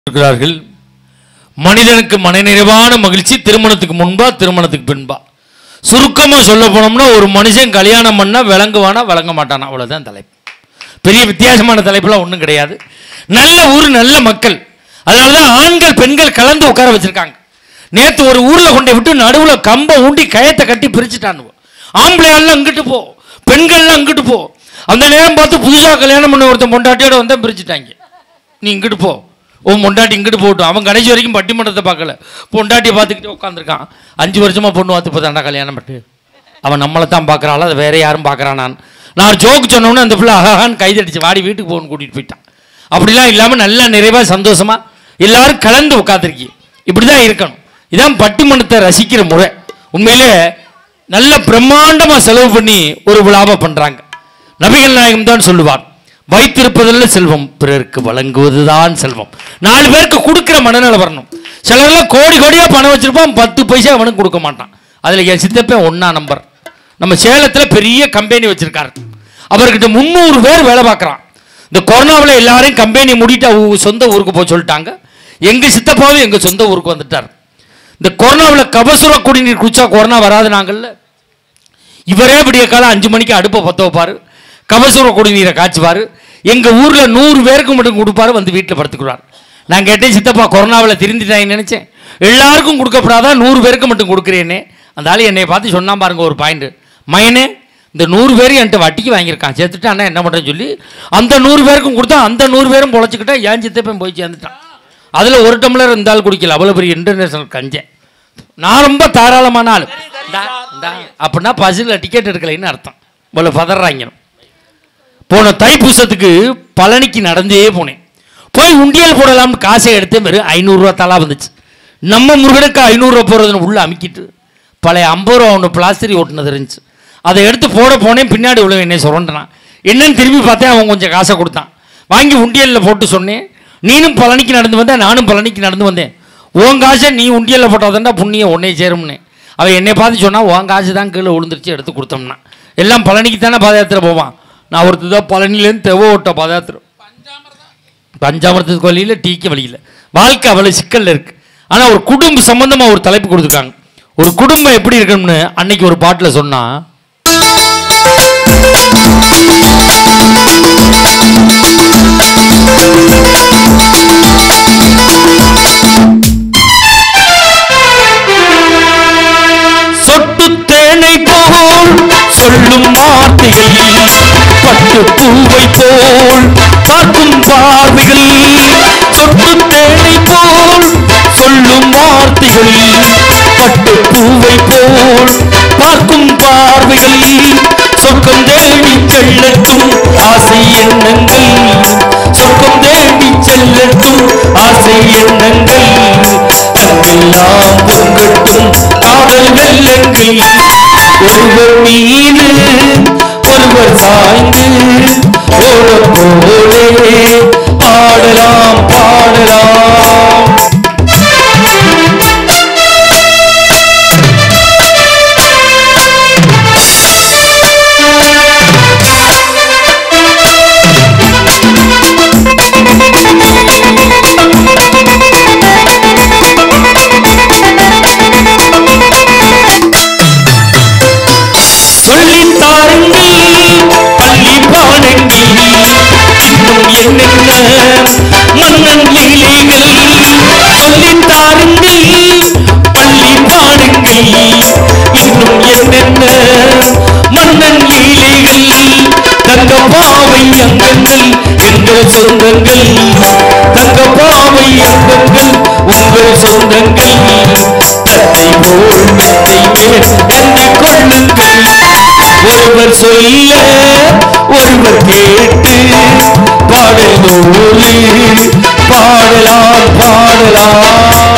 இருக்கிறார்கள் மனிதனுக்கு மனநிறைவான மகிழ்ச்சி திருமணத்துக்கு முன்பா திருமணத்துக்கு பின்பா சுருக்கமா சொல்ல போனோம்னா ஒரு மனுஷன் கல்யாணம் பண்ணா விளங்குவானா விளங்க மாட்டானா அவ்வளவுதான் தலைப்பு பெரிய வித்தியாசமான தலைப்புலாம் ஒன்றும் கிடையாது நல்ல ஊர் நல்ல மக்கள் அதனால தான் ஆண்கள் பெண்கள் கலந்து உட்கார வச்சிருக்காங்க நேத்து ஒரு ஊர்ல கொண்டு விட்டு நடுவுல கம்பை ஊண்டி கயத்தை கட்டி பிரிச்சுட்டானுவோ ஆம்பளையாள்லாம் அங்கிட்டு போ பெண்கள்லாம் அங்கிட்டு போ அந்த நேரம் பார்த்து புதுசா கல்யாணம் பண்ண ஒருத்தன் பொண்டாட்டியோட வந்தா பிரிச்சுட்டாங்க நீ இங்கிட்டு போ உன் பொண்டாட்டி இங்கிட்டு போகட்டும் அவன் கடைசி வரைக்கும் பட்டிமன்றத்தை பார்க்கல பொண்டாட்டியை பார்த்துக்கிட்டு உட்காந்துருக்கான் அஞ்சு வருஷமா பொண்ணு பார்த்து இப்போ தாண்டா கல்யாணம் பட்டு அவன் நம்மளை தான் பார்க்குறாள் அதை வேற யாரும் பார்க்குறான் நான் நான் ஜோக்கு சொன்னோன்னே அந்த பிள்ளை அழகான்னு கைதடிச்சு வாடி வீட்டுக்கு போகணும்னு கூட்டிகிட்டு போயிட்டான் அப்படிலாம் இல்லாமல் நல்லா நிறைவாக சந்தோஷமா எல்லாரும் கலந்து உட்காந்துருக்கி இப்படி தான் இருக்கணும் இதான் பட்டிமன்றத்தை ரசிக்கிற முறை உண்மையிலே நல்ல பிரம்மாண்டமாக செலவு பண்ணி ஒரு விழாவை பண்ணுறாங்க நபிகள் நாயகம் தான் சொல்லுவார் வைத்திருப்பதல்ல செல்வம் பிறருக்கு வழங்குவதுதான் செல்வம் நாலு பேருக்கு கொடுக்கிற மனநிலை வரணும் சிலர்லாம் கோடி கோடியா பணம் வச்சிருப்பான் பத்து பைசா அவனுக்கு கொடுக்க மாட்டான் அதுல என் சித்தப்பன் ஒண்ணா நம்பர் நம்ம சேலத்துல பெரிய கம்பெனி வச்சிருக்காரு அவர்கிட்ட முந்நூறு பேர் வேலை பார்க்கறான் இந்த கொரோனாவில் எல்லாரையும் கம்பெனி மூடிட்டு அவங்க சொந்த ஊருக்கு போக சொல்லிட்டாங்க எங்க சித்தப்பாவும் எங்க சொந்த ஊருக்கு வந்துட்டார் இந்த கொரோனாவில் கபசுர குடிநீர் குடிச்சா கொரோனா வராது நாங்கள்ல இவரே விடிய காலம் அஞ்சு மணிக்கு அடுப்பை பற்ற வைப்பாரு கபசுர குடிநீரை காய்ச்சுவார் எங்கள் ஊரில் நூறு பேருக்கு மட்டும் கொடுப்பாரு வந்து வீட்டில் படுத்துக்கிறார் நான் கேட்டேன் சித்தப்பா கொரோனாவில் திருந்திட்டாங்கன்னு நினச்சேன் எல்லாருக்கும் கொடுக்கப்படாதா நூறு பேருக்கு மட்டும் கொடுக்குறேனே அந்த ஆள் என்னை பார்த்து சொன்னா பாருங்க ஒரு பாயிண்ட் மயனே இந்த நூறு பேரும் என்கிட்ட வட்டிக்கு வாங்கியிருக்கான் சேர்த்துட்டு அண்ணா என்ன பண்ணுறேன்னு சொல்லி அந்த நூறு பேருக்கும் கொடுத்தா அந்த நூறு பேரும் பொழைச்சிக்கிட்டா ஏன் சித்தப்பன் போய் சேர்ந்துட்டான் அதில் ஒரு டம்ளர் இருந்தாலும் குடிக்கல அவ்வளோ பெரிய இன்டர்நேஷனல் கஞ்சேன் நான் ரொம்ப தாராளமான ஆள் இந்தா, இந்தா. அப்படின்னா பஸ்ஸில் டிக்கெட் எடுக்கலைன்னு அர்த்தம் இவ்வளோ பதறாங்க போன தைப்பூசத்துக்கு பழனிக்கு நடந்தே போனேன் போய் உண்டியல் போடலாம்னு காசை எடுத்து வெறும் ஐநூறுரூவா தலா வந்துச்சு நம்ம முருகனுக்கு ஐநூறுரூவா போகிறதுன்னு உள்ள அமுக்கிட்டு பழைய ஐம்பது ரூபா ஒன்று பிளாஸ்டரி ஓட்டுனது இருந்துச்சு அதை எடுத்து போட போனேன் பின்னாடி உள்ள என்னை சுரண்டினான் என்னன்னு திரும்பி பார்த்தேன் அவன் கொஞ்சம் காசை கொடுத்தான் வாங்கி உண்டியலில் போட்டு சொன்னேன் நீனும் பழனிக்கு நடந்து வந்தேன் நானும் பழனிக்கு நடந்து வந்தேன் உன் காசை நீ உண்டியலில் போட்டாதான்டா புண்ணியம் உன்னை சேரும்னு அவன் என்னை பார்த்து சொன்னா உன் காசு தான் கீழே விழுந்துருச்சு எடுத்து கொடுத்தோம்னா எல்லாம் பழனிக்கு தானே பாதயாத்திரை போவான் நான் ஒருத்தர் தான் பழனிலேருந்து தெவ ஓட்ட பாதயாத்திரை பஞ்சாமிரத்துக்கு வழியில் டீக்கு வழியில் வாழ்க்கை அவ்வளோ சிக்கல்ல இருக்கு ஆனால் ஒரு குடும்ப சம்பந்தமாக ஒரு தலைப்பு கொடுத்துருக்காங்க ஒரு குடும்பம் எப்படி இருக்கணும்னு அன்னைக்கு ஒரு பாட்டில் சொன்னா சொட்டு தேனை போல் சொல்லும் வார்த்தைகள் பட்டு பூவை போல் பார்க்கும் பார்வைகள் சொட்டு தேனை போல் சொல்லும் வார்த்தைகள் பட்டு பூவை போல் பார்க்கும் பார்வைகள் சொர்க்கம் தேடி செல்லட்டும் ஆசை எண்ணங்கள் சொர்க்கம் தேடி செல்லட்டும் ஆசை எண்ணங்கள் அன்பெல்லாம் பொங்கட்டும் காதல் வெள்ளங்கள் ஒருவர் மீது ஒருவர் சாய்ந்து ஓட போலே பாடலாம் பாடலாம் சொல்லித் தாருங்கள் பள்ளி பாடங்கள் இன்னும் என்னென்ன மன்னன் லீலைகள் சொல்லித் தாருங்கள் பள்ளி பாடங்கள் இன்னும் என்னென்ன மன்னன் லீலைகள் தங்க பாவை அங்கங்கள் எங்கள் சொந்தங்கள் தங்க பாவை அங்கங்கள் உங்கள் சொந்தங்கள் தத்தை போல் மெத்தை மேல் எண்ணிக் கொள்ளுங்கள் ஒருவர் சொல்ல ஒருவர் கேட்டு பாடலோடு பாடலாம் பாடலாம்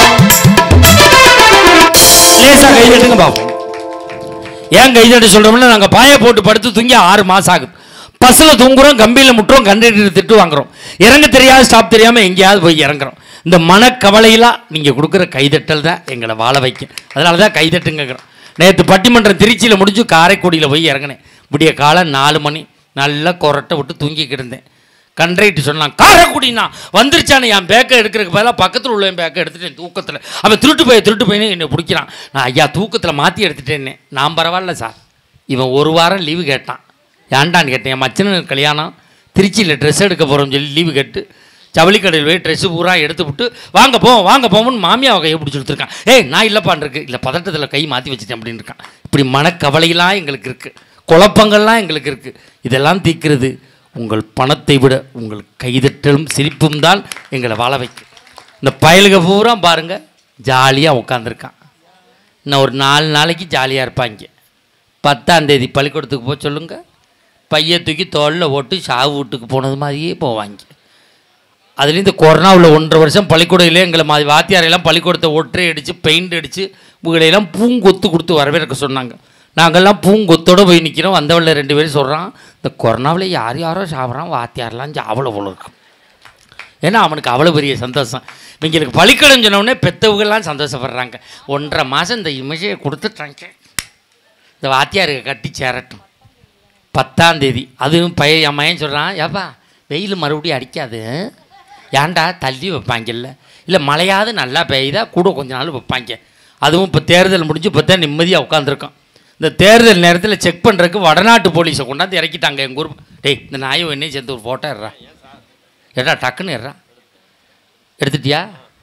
லேசா கை தட்டுங்க பாப்போம் ஏன் கை தட்டு சொல்றோம்னா நாங்க பாய போட்டு படுத்து தூங்கி ஆறு மாசம் ஆகுது பஸ்ல தூங்குறோம் கம்பியில முட்டுறோம் கண்டக்டர் திட்டு வாங்குறோம் இறங்க தெரியாது ஸ்டாப் தெரியாம எங்கேயாவது போய் இறங்குறோம் இந்த மனக்கவலையெல்லாம் நீங்க கொடுக்குற கைதட்டல் தான் எங்களை வாழ வைக்கும் அதனால தான் கைதட்டுங்கிறோம் நேற்று பட்டிமன்றம் திருச்சியில் முடிஞ்சு காரைக்குடியில் போய் இறங்கினேன் விடிய காலம் நாலு மணி நல்லா கொரட்டை விட்டு தூங்கிக்கிட்டு இருந்தேன் கண்ட்ரைட்டு சொன்னான் காரக்குடினா வந்துருச்சானே என் பேக்கை எடுக்கிறதுக்கு பதிலாக பக்கத்தில் உள்ள என் பேக்கை எடுத்துட்டேன் தூக்கத்தில் அவன் திருட்டு போய் திருட்டு போயின்னு என்னை பிடிக்கிறான் நான் ஐயா தூக்கத்தில் மாற்றி எடுத்துட்டேன்னே நான் பரவாயில்ல சார் இவன் ஒரு வாரம் லீவு கேட்டான் ஏன்டான்னு கேட்டேன் என் மச்சனுக்கு கல்யாணம் திருச்சியில் ட்ரெஸ் எடுக்க போகிறோம்னு சொல்லி லீவு கேட்டு ஜவுளி கடையில் போய் ட்ரெஸ்ஸு பூரா எடுத்து விட்டு வாங்க போவோம் வாங்க போவோம்னு மாமியாவை கையை பிடிச்சி கொடுத்துருக்கான் ஏய் நான் இல்லைப்பான் இருக்கு இல்லை பதட்டத்தில் கை மாற்றி வச்சுட்டேன் அப்படின்னு இருக்கான் இப்படி மனக்கவலையெல்லாம் எங்களுக்கு இருக்குது குழப்பங்கள்லாம் எங்களுக்கு இருக்குது இதெல்லாம் தீர்க்கிறது உங்கள் பணத்தை விட உங்கள் கைதட்டலும் சிரிப்பும் தான் எங்களை வாழ வைக்கும் இந்த பயலுக பூரா பாருங்கள் ஜாலியாக உட்காந்துருக்கான் இன்னும் ஒரு நாலு நாளைக்கு ஜாலியாக இருப்பாங்க பத்தாம் தேதி பள்ளிக்கூடத்துக்கு போக சொல்லுங்க பைய தூக்கி தோளில் ஓட்டு சாவு வீட்டுக்கு போனது மாதிரியே போவாங்க அதுலேயும் இந்த கொரோனாவில் ஒன்றரை வருஷம் பள்ளிக்கூடத்திலே எங்களை மாதிரி வாத்தியாரையெல்லாம் பள்ளிக்கூடத்தை ஒற்றை அடித்து பெயிண்ட் அடித்து உங்களையெல்லாம் பூங்கொத்து கொடுத்து வரவேற்க சொன்னாங்க நாங்கள்லாம் பூங்கொத்தோடு போய் நிற்கிறோம் வந்தவளில் ரெண்டு பேரும் சொல்கிறான் இந்த கொரோனாவில் யார் யாரோ சாப்பிட்றான் வாத்தியாரெல்லாம் சாவல போல இருக்கும் ஏன்னா அவனுக்கு அவ்வளோ பெரிய சந்தோஷம் இவங்களுக்கு பள்ளிக்கூடம் சொன்ன உடனே பெத்தவங்கெல்லாம் சந்தோஷப்படுறாங்க ஒன்றரை மாதம் இந்த இமேஜை கொடுத்துட்டாங்க இந்த வாத்தியாருக்கு கட்டி சேரட்டும் பத்தாம் தேதி அதுவும் பையன் என் மயன் சொல்கிறான் ஏப்பா வெயில் மறுபடியும் அடிக்காது ஏன்டா தள்ளி வைப்பாங்கல்ல இல்லை மழையாவது நல்லா பெய்யுதா கூட கொஞ்ச நாள் வைப்பாங்க அதுவும் இப்போ தேர்தல் முடிஞ்சு இப்போ தான் நிம்மதியாக உட்காந்துருக்கோம் இந்த தேர்தல் நேரத்தில் செக் பண்ணுறதுக்கு வடநாட்டு போலீஸை கொண்டாந்து இறக்கிட்டாங்க எங்கள் ஊர் டேய் இந்த நாயும் என்னையும் சேர்ந்து ஒரு ஃபோட்டோ எடுறா எடா டக்குன்னு எடுறா எடுத்துட்டியா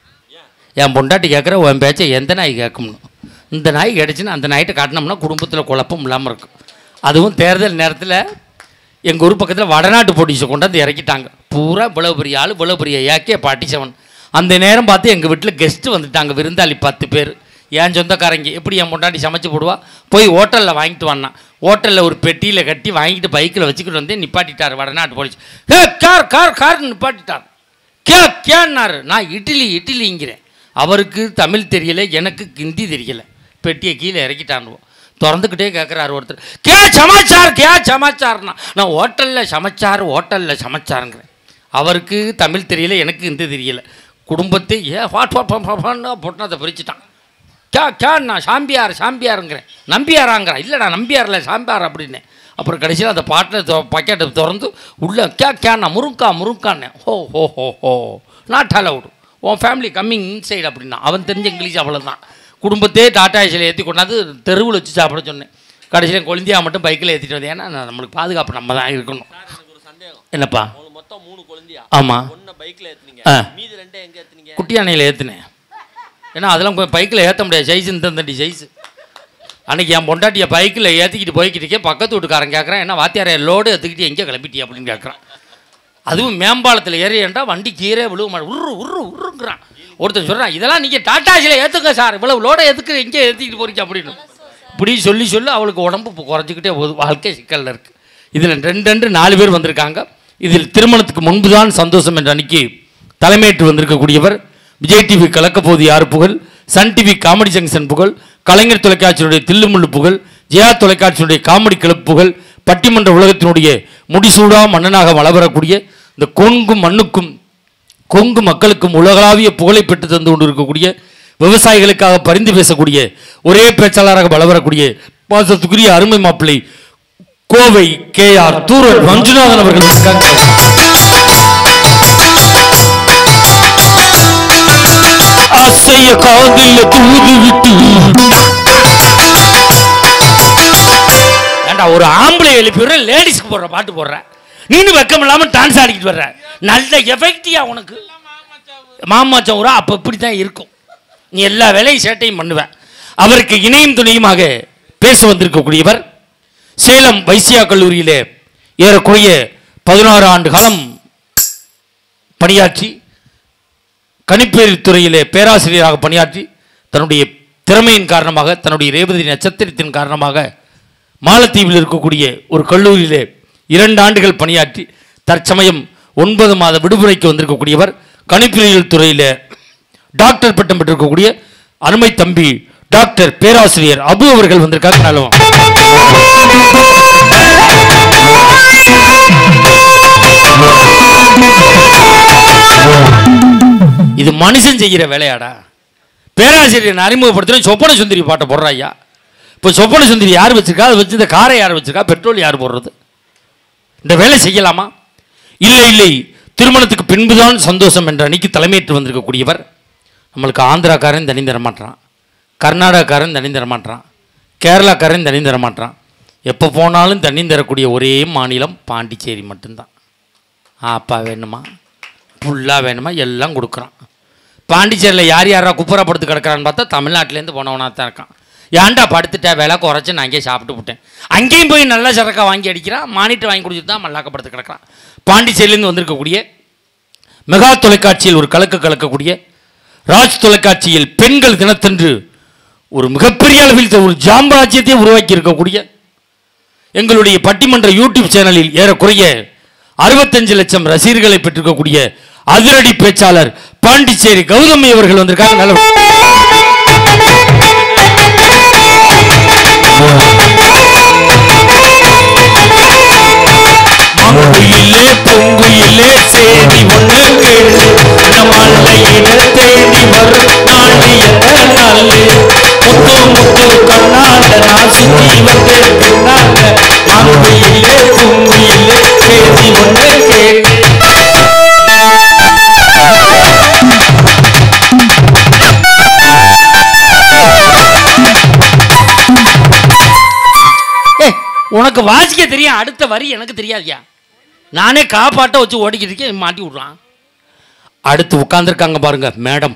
என் பொண்டாட்டி கேட்குற உன் பேச்சை எந்த நாய் கேட்கும்னு இந்த நாய் கிடச்சின்னு அந்த நாய்கிட்ட காட்டினோம்னா குடும்பத்தில் குழப்பம் இல்லாமல் இருக்கும் அதுவும் தேர்தல் நேரத்தில் எங்கள் ஊர் பக்கத்தில் வடநாட்டு போலீஸை கொண்டாந்து இறக்கிட்டாங்க பூரா இவ்வளோ பெரிய ஆள் இவ்வளோ பெரிய ஏகே பாட்டிச்சவன் அந்த நேரம் பார்த்து எங்கள் வீட்டில் கெஸ்ட்டு வந்துட்டாங்க விருந்தாளி பத்து பேர் என் சொந்தக்காரங்க எப்படி என் பொண்டாட்டி சமைச்சு போடுவா போய் ஹோட்டலில் வாங்கிட்டு வந்தான் ஹோட்டலில் ஒரு பெட்டியில் கட்டி வாங்கிட்டு பைக்கில் வச்சுக்கிட்டு வந்து நிப்பாட்டிட்டார் வடநாட்டு போலீஸ் ஏ கார் கார் கார்னு நிப்பாட்டிட்டார் கே கேன்னாரு நான் இட்லி இட்லிங்கிறேன் அவருக்கு தமிழ் தெரியல எனக்கு ஹிந்தி தெரியல பெட்டியை கீழே இறக்கிட்டானுவோம் திறந்துக்கிட்டே கேட்குறாரு ஒருத்தர் கே சமாச்சார் கே சமாச்சார்னா நான் ஹோட்டலில் சமைச்சார் ஹோட்டலில் சமைச்சாருங்கிறேன் அவருக்கு தமிழ் தெரியல எனக்கு ஹிந்தி தெரியல குடும்பத்தை ஏ வாட் வாட் பொட்டினத்தை பிரிச்சுட்டான் கே கேண்ணா சாம்பியார் சாம்பியாருங்கிறேன் நம்பியாராங்கிறான் இல்லைடா நம்பியாரில் சாம்பியார் அப்படின்னேன் அப்புறம் கடைசியில் அந்த பாட்டில் பக்கெட்டை திறந்து உள்ளே கே கேண்ணா முருங்கா முருங்கான்னே ஹோ ஹோ ஹோ ஹோ நாட் அலவுடு உன் ஃபேமிலி கம்மிங் இன்சைடு அப்படின்னா அவன் தெரிஞ்ச இங்கிலீஷ் அவ்வளோதான் குடும்பத்தையே டாட்டா ஏசியில் ஏற்றி கொண்டாந்து தெருவில் வச்சு சாப்பிட சொன்னேன் கடைசியில் கொழுந்தியா மட்டும் பைக்கில் ஏற்றிட்டு வந்தேன் ஏன்னா நான் நம்மளுக்கு பாதுகாப்பு நம்ம தான் இருக்கணும் எனக்கு ஒரு சந்தேகம் என்னப்பா உங்களுக்கு மொத்தம் மூணு குழந்தையா ஆமாம் ஒன்ன பைக்ல ஏத்துனீங்க ஆ. மீதி ரெண்டே எங்க ஏத்துனீங்க குட்டி யானையில் ஏற்றுனேன் ஏன்னா அதெல்லாம் கொஞ்சம் பைக்கில் ஏற்ற முடியாது சைஸ் இந்த தண்டி சைஸ் அன்னைக்கு என் பொண்டாட்டியை பைக்கில் ஏற்றிக்கிட்டு போய்கிட்டு இருக்கேன் பக்கத்து வீட்டுக்காரன் கேட்குறான் என்ன வாத்தியார லோடு ஏற்றுக்கிட்டு எங்கே கிளம்பிட்டியா அப்படின்னு கேட்குறான் அதுவும் மேம்பாலத்தில் ஏறியண்டா வண்டி கீரே விழுவ மாட்டேன் உரு உரு உருங்கிறான் ஒருத்தன் சொல்கிறான் இதெல்லாம் நீங்கள் டாட்டாஸில் ஏற்றுங்க சார் இவ்வளவு லோடை எதுக்கு எங்கே ஏற்றிக்கிட்டு போறீங்க அப்படின்னு இப்படி சொல்லி சொல்லி அவளுக்கு உடம்பு இப்போ குறைஞ்சிக்கிட்டே போகுது வாழ்க்கை சிக்கலில் இருக்குது இதில் ரெண்டு ரெண்டு நாலு பேர் வந்திருக்காங்க இதில் திருமணத்துக்கு முன்புதான் சந்தோஷம் என்ற அன்னைக்கு தலைமையேற்று வந்திருக்கக்கூடியவர் விஜய் டிவி கலக்கப்போது யார் புகழ் சன் டிவி காமெடி ஜங்ஷன் புகழ் கலைஞர் தொலைக்காட்சியினுடைய தில்லுமுள்ளு புகழ் ஜெயா தொலைக்காட்சியினுடைய காமெடி கிளப் புகழ் பட்டிமன்ற உலகத்தினுடைய முடிசூடா மன்னனாக வளவரக்கூடிய இந்த கொங்கும் மண்ணுக்கும் கொங்கு மக்களுக்கும் உலகளாவிய புகழை பெற்று தந்து கொண்டு இருக்கக்கூடிய விவசாயிகளுக்காக பரிந்து பேசக்கூடிய ஒரே பேச்சாளராக வளவரக்கூடிய பாசத்துக்குரிய அருமை மாப்பிள்ளை கோவை கே ஆர் தூரல் மஞ்சுநாதன் அவர்கள் இருக்காங்க அசைய காதில் தூது விட்டு ஏண்டா ஒரு ஆம்பளை எழுப்பி விடுற லேடிஸ்க்கு போடுற பாட்டு போடுற நீனு வெக்கம் இல்லாம டான்ஸ் ஆடிக்கிட்டு வர்ற நல்ல எஃபெக்டியா உனக்கு மாமாச்சம் ஊரா அப்போ இப்படி தான் இருக்கும் நீ எல்லா வேலையும் சேட்டையும் பண்ணுவ அவருக்கு இணையும் துணையுமாக பேச வந்திருக்கக்கூடியவர் சேலம் வைசியா கல்லூரியிலே ஏறக்குறைய பதினாறு ஆண்டு காலம் பணியாற்றி கணிப்பேறு துறையிலே பேராசிரியராக பணியாற்றி தன்னுடைய திறமையின் காரணமாக தன்னுடைய ரேவதி நட்சத்திரத்தின் காரணமாக மாலத்தீவில் இருக்கக்கூடிய ஒரு கல்லூரியிலே இரண்டு ஆண்டுகள் பணியாற்றி தற்சமயம் ஒன்பது மாத விடுமுறைக்கு வந்திருக்கக்கூடியவர் கணிப்பியல் துறையிலே டாக்டர் பட்டம் பெற்றிருக்கக்கூடிய அருமை தம்பி டாக்டர் பேராசிரியர் அபு அவர்கள் வந்திருக்காங்க நல்லவன் இது மனுஷன் செய்கிற வேலையாடா பேராசிரியர் அறிமுகப்படுத்தின சொப்பன சுந்தரி பாட்டை போடுறா ஐயா இப்போ சொப்பன சுந்தரி யார் வச்சிருக்கா அதை வச்சு இந்த காரை யார் வச்சிருக்கா பெட்ரோல் யார் போடுறது இந்த வேலை செய்யலாமா இல்லை இல்லை திருமணத்துக்கு பின்புதான் சந்தோஷம் என்ற அன்னைக்கு தலைமையேற்று வந்திருக்கக்கூடியவர் நம்மளுக்கு ஆந்திராக்காரன் தனி தர மாட்டான் கர்நாடகாக்காரன் தனி தர மாட்டான் கேரளாக்காரன் தனி தர மாட்டான் எப்போ போனாலும் தண்ணி தரக்கூடிய ஒரே மாநிலம் பாண்டிச்சேரி மட்டும்தான் ஆப்பா வேணுமா ஃபுல்லாக வேணுமா எல்லாம் கொடுக்குறான் பாண்டிச்சேரியில் யார் யாரா குப்புறா படுத்து கிடக்குறான்னு பார்த்தா தமிழ்நாட்டிலேருந்து போனவனாக தான் இருக்கான் ஏன்டா படுத்துட்டா விலை குறைச்சி நான் அங்கேயே சாப்பிட்டு விட்டேன் அங்கேயும் போய் நல்ல சரக்கா வாங்கி அடிக்கிறான் மானிட்டர் வாங்கி கொடுத்துட்டு தான் மல்லாக்க படுத்து கிடக்குறான் பாண்டிச்சேரியிலேருந்து வந்திருக்கக்கூடிய மெகா தொலைக்காட்சியில் ஒரு கலக்கு கலக்கக்கூடிய ராஜ் தொலைக்காட்சியில் பெண்கள் தினத்தன்று ஒரு மிகப்பெரிய அளவில் ஒரு ஜாம்பராஜ்யத்தை உருவாக்கி இருக்கக்கூடிய எங்களுடைய பட்டிமன்ற யூடியூப் சேனலில் ஏறக்குறைய அறுபத்தஞ்சு லட்சம் ரசிகர்களை பெற்றிருக்கக்கூடிய அதிரடி பேச்சாளர் பாண்டிச்சேரி கௌதமி அவர்கள் வந்திருக்காங்க நல்ல மங்குயிலே பொங்குயிலே சேதி ஒண்ணு கேளு நம்மளையிட தேடி வரும் நாளு எந்த நாளு முத்து முத்து கண்ணால நான் சுத்தி வந்து பின்னால மங்குயிலே பொங்குயிலே சேதி ஒண்ணு கேளு ஏய், உனக்கு வாசிக்க தெரியும் அடுத்த வரி எனக்கு தெரியாதுயா நானே காப்பாட்ட வச்சு ஓடிக்கிட்டு இருக்கேன் மாட்டி விட்றான் அடுத்து உட்காந்துருக்காங்க பாருங்க மேடம்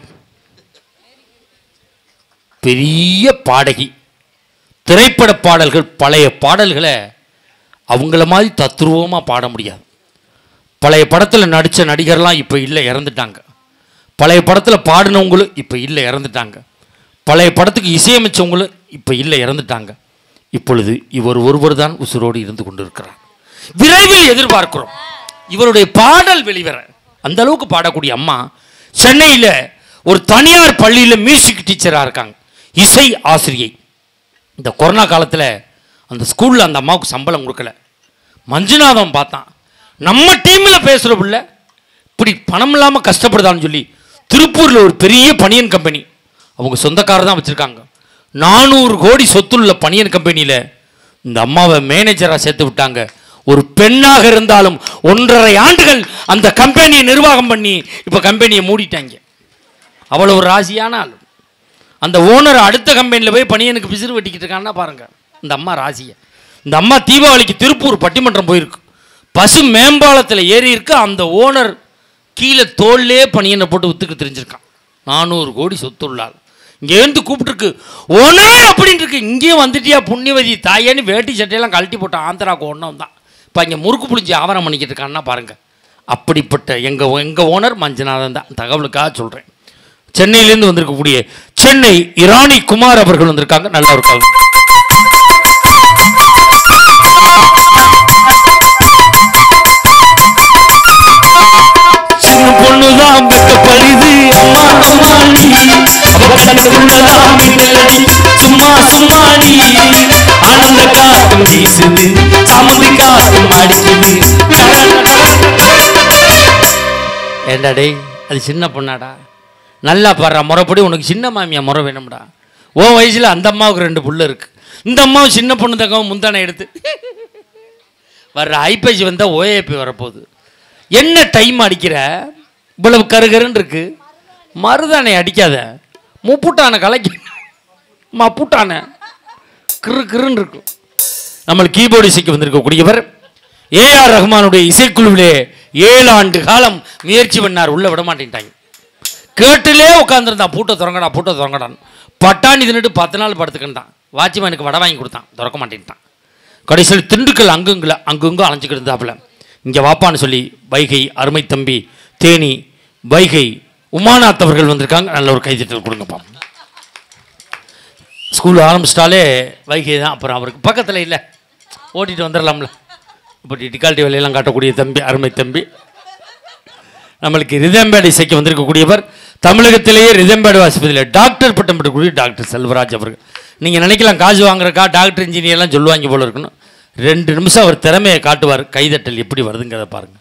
பெரிய பாடகி திரைப்பட பாடல்கள் பழைய பாடல்களை அவங்கள மாதிரி தத்ரூபமாக பாட முடியாது பழைய படத்தில் நடித்த நடிகர்லாம் இப்போ இல்லை இறந்துட்டாங்க பழைய படத்தில் பாடினவங்களும் இப்போ இல்லை இறந்துட்டாங்க பழைய படத்துக்கு இசையமைச்சவங்களும் இப்போ இல்லை இறந்துட்டாங்க இப்பொழுது இவர் ஒருவர் தான் உசுரோடு இருந்து கொண்டிருக்கிறார் விரைவில் எதிர்பார்க்கிறோம் இவருடைய பாடல் வெளிவர அந்த அளவுக்கு பாடக்கூடிய அம்மா சென்னையில் ஒரு தனியார் பள்ளியில் மியூசிக் டீச்சராக இருக்காங்க இசை ஆசிரியை இந்த கொரோனா காலத்தில் அந்த ஸ்கூலில் அந்த அம்மாவுக்கு சம்பளம் கொடுக்கல மஞ்சுநாதன் பார்த்தான் நம்ம டீமில் பேசுகிற பிள்ளை இப்படி பணம் இல்லாமல் கஷ்டப்படுதான்னு சொல்லி திருப்பூரில் ஒரு பெரிய பனியன் கம்பெனி அவங்க சொந்தக்காரர் தான் வச்சுருக்காங்க நானூறு கோடி சொத்துள்ள பனியன் கம்பெனியில் இந்த அம்மாவை மேனேஜராக சேர்த்து விட்டாங்க ஒரு பெண்ணாக இருந்தாலும் ஒன்றரை ஆண்டுகள் அந்த கம்பெனியை நிர்வாகம் பண்ணி இப்போ கம்பெனியை மூடிட்டாங்க அவ்வளோ ஒரு ராசியான ஆள் அந்த ஓனர் அடுத்த கம்பெனியில் போய் பணியனுக்கு பிசிறு வெட்டிக்கிட்டு இருக்கான்னா பாருங்க இந்த அம்மா ராசியை இந்த அம்மா தீபாவளிக்கு திருப்பூர் பட்டிமன்றம் போயிருக்கு பசு மேம்பாலத்தில் ஏறி இருக்கு அந்த ஓனர் கீழே தோல்லே பணியனை போட்டு வித்துக்கு தெரிஞ்சிருக்கான் நானூறு கோடி சொத்துள்ளாள் இங்கேருந்து கூப்பிட்டுருக்கு ஓனர் அப்படின்னு இருக்கு இங்கேயும் வந்துட்டியா புண்ணியவதி தாயேன்னு வேட்டி சட்டையெல்லாம் கழட்டி போட்ட ஆந்திராவுக்கு ஒன்றும் தான் இப்போ இங்கே முறுக்கு புளிஞ்சி ஆவரம் பண்ணிக்கிட்டு இருக்கான்னா பாருங்க அப்படிப்பட்ட எங்கள் எங்கள் ஓனர் மஞ்சநாதன் தான் தகவலுக்காக சொல்கிறேன் சென்னையிலேருந்து வந்திருக்கக்கூடிய சென்னை இராணி குமார் அவர்கள் வந்திருக்காங்க நல்ல ஒரு கவி சின்ன பொண்ணுதான் பெத்த பரிது அம்மா அம்மாடி அவ கண்ணுள்ளதான் மின்னலடி சும்மா சும்மாடி ஆனந்த காத்தும் வீசுது சாமந்தி காத்தும் அடிக்குது ஏண்டா டேய் அது சின்ன பொண்ணாடா நல்லா பாடுறா முறைப்படி உனக்கு சின்ன மாமியா முறை வேணும்டா ஓ வயசில் அந்த அம்மாவுக்கு ரெண்டு புள்ள இருக்கு இந்த அம்மாவும் சின்ன பொண்ணு தங்கவும் முந்தானை எடுத்து வர்ற ஐப்பசி வந்தால் ஓஏபி வரப்போகுது என்ன டைம் அடிக்கிற இவ்வளவு கருகருன்னு இருக்கு மருதானை அடிக்காத முப்புட்டானை கலக்கி மப்புட்டானை கிரு கிருன்னு இருக்கும் நம்ம கீபோர்டு இசைக்கு வந்திருக்கக்கூடியவர் ஏஆர் ரஹ்மானுடைய இசைக்குழுவிலே ஏழு ஆண்டு காலம் முயற்சி பண்ணார் உள்ள விட மாட்டேன்ட்டாங்க கேட்டுலே உட்காந்துருந்தான் பூட்டை திறங்கடா பூட்டை திறங்கடான்னு பட்டாணி தின்னுட்டு பத்து நாள் படுத்துக்கிட்டான் வாட்ச்மேனுக்கு வடை வாங்கி கொடுத்தான் திறக்க மாட்டேன்ட்டான் கடைசியில் திண்டுக்கல் அங்குங்கள அங்குங்கும் அலைஞ்சிக்கிட்டு இருந்தாப்புல இங்கே வாப்பான்னு சொல்லி வைகை அருமை தம்பி தேனி வைகை உமாநாத் அவர்கள் வந்திருக்காங்க நல்ல ஒரு கைதட்டல் கொடுங்கப்பா ஸ்கூல் ஆரம்பிச்சிட்டாலே வைகை தான் அப்புறம் அவருக்கு பக்கத்தில் இல்லை ஓட்டிட்டு வந்துடலாம்ல இப்போ டிகால்ட்டி வேலையெல்லாம் காட்டக்கூடிய தம்பி அருமை தம்பி நம்மளுக்கு ரிதம்பேடு இசைக்கு வந்திருக்கக்கூடியவர் தமிழகத்திலேயே ரிதம்பேடு ஆஸ்பத்திரியில் டாக்டர் பட்டம் பெற்றக்கூடிய டாக்டர் செல்வராஜ் அவர்கள் நீங்கள் நினைக்கலாம் காசு வாங்குறக்கா டாக்டர் இன்ஜினியர்லாம் சொல்லுவாங்க போல இருக்கணும் ரெண்டு நிமிஷம் அவர் திறமையை காட்டுவார் கைதட்டல் எப்படி வருதுங்கிறத பாருங்க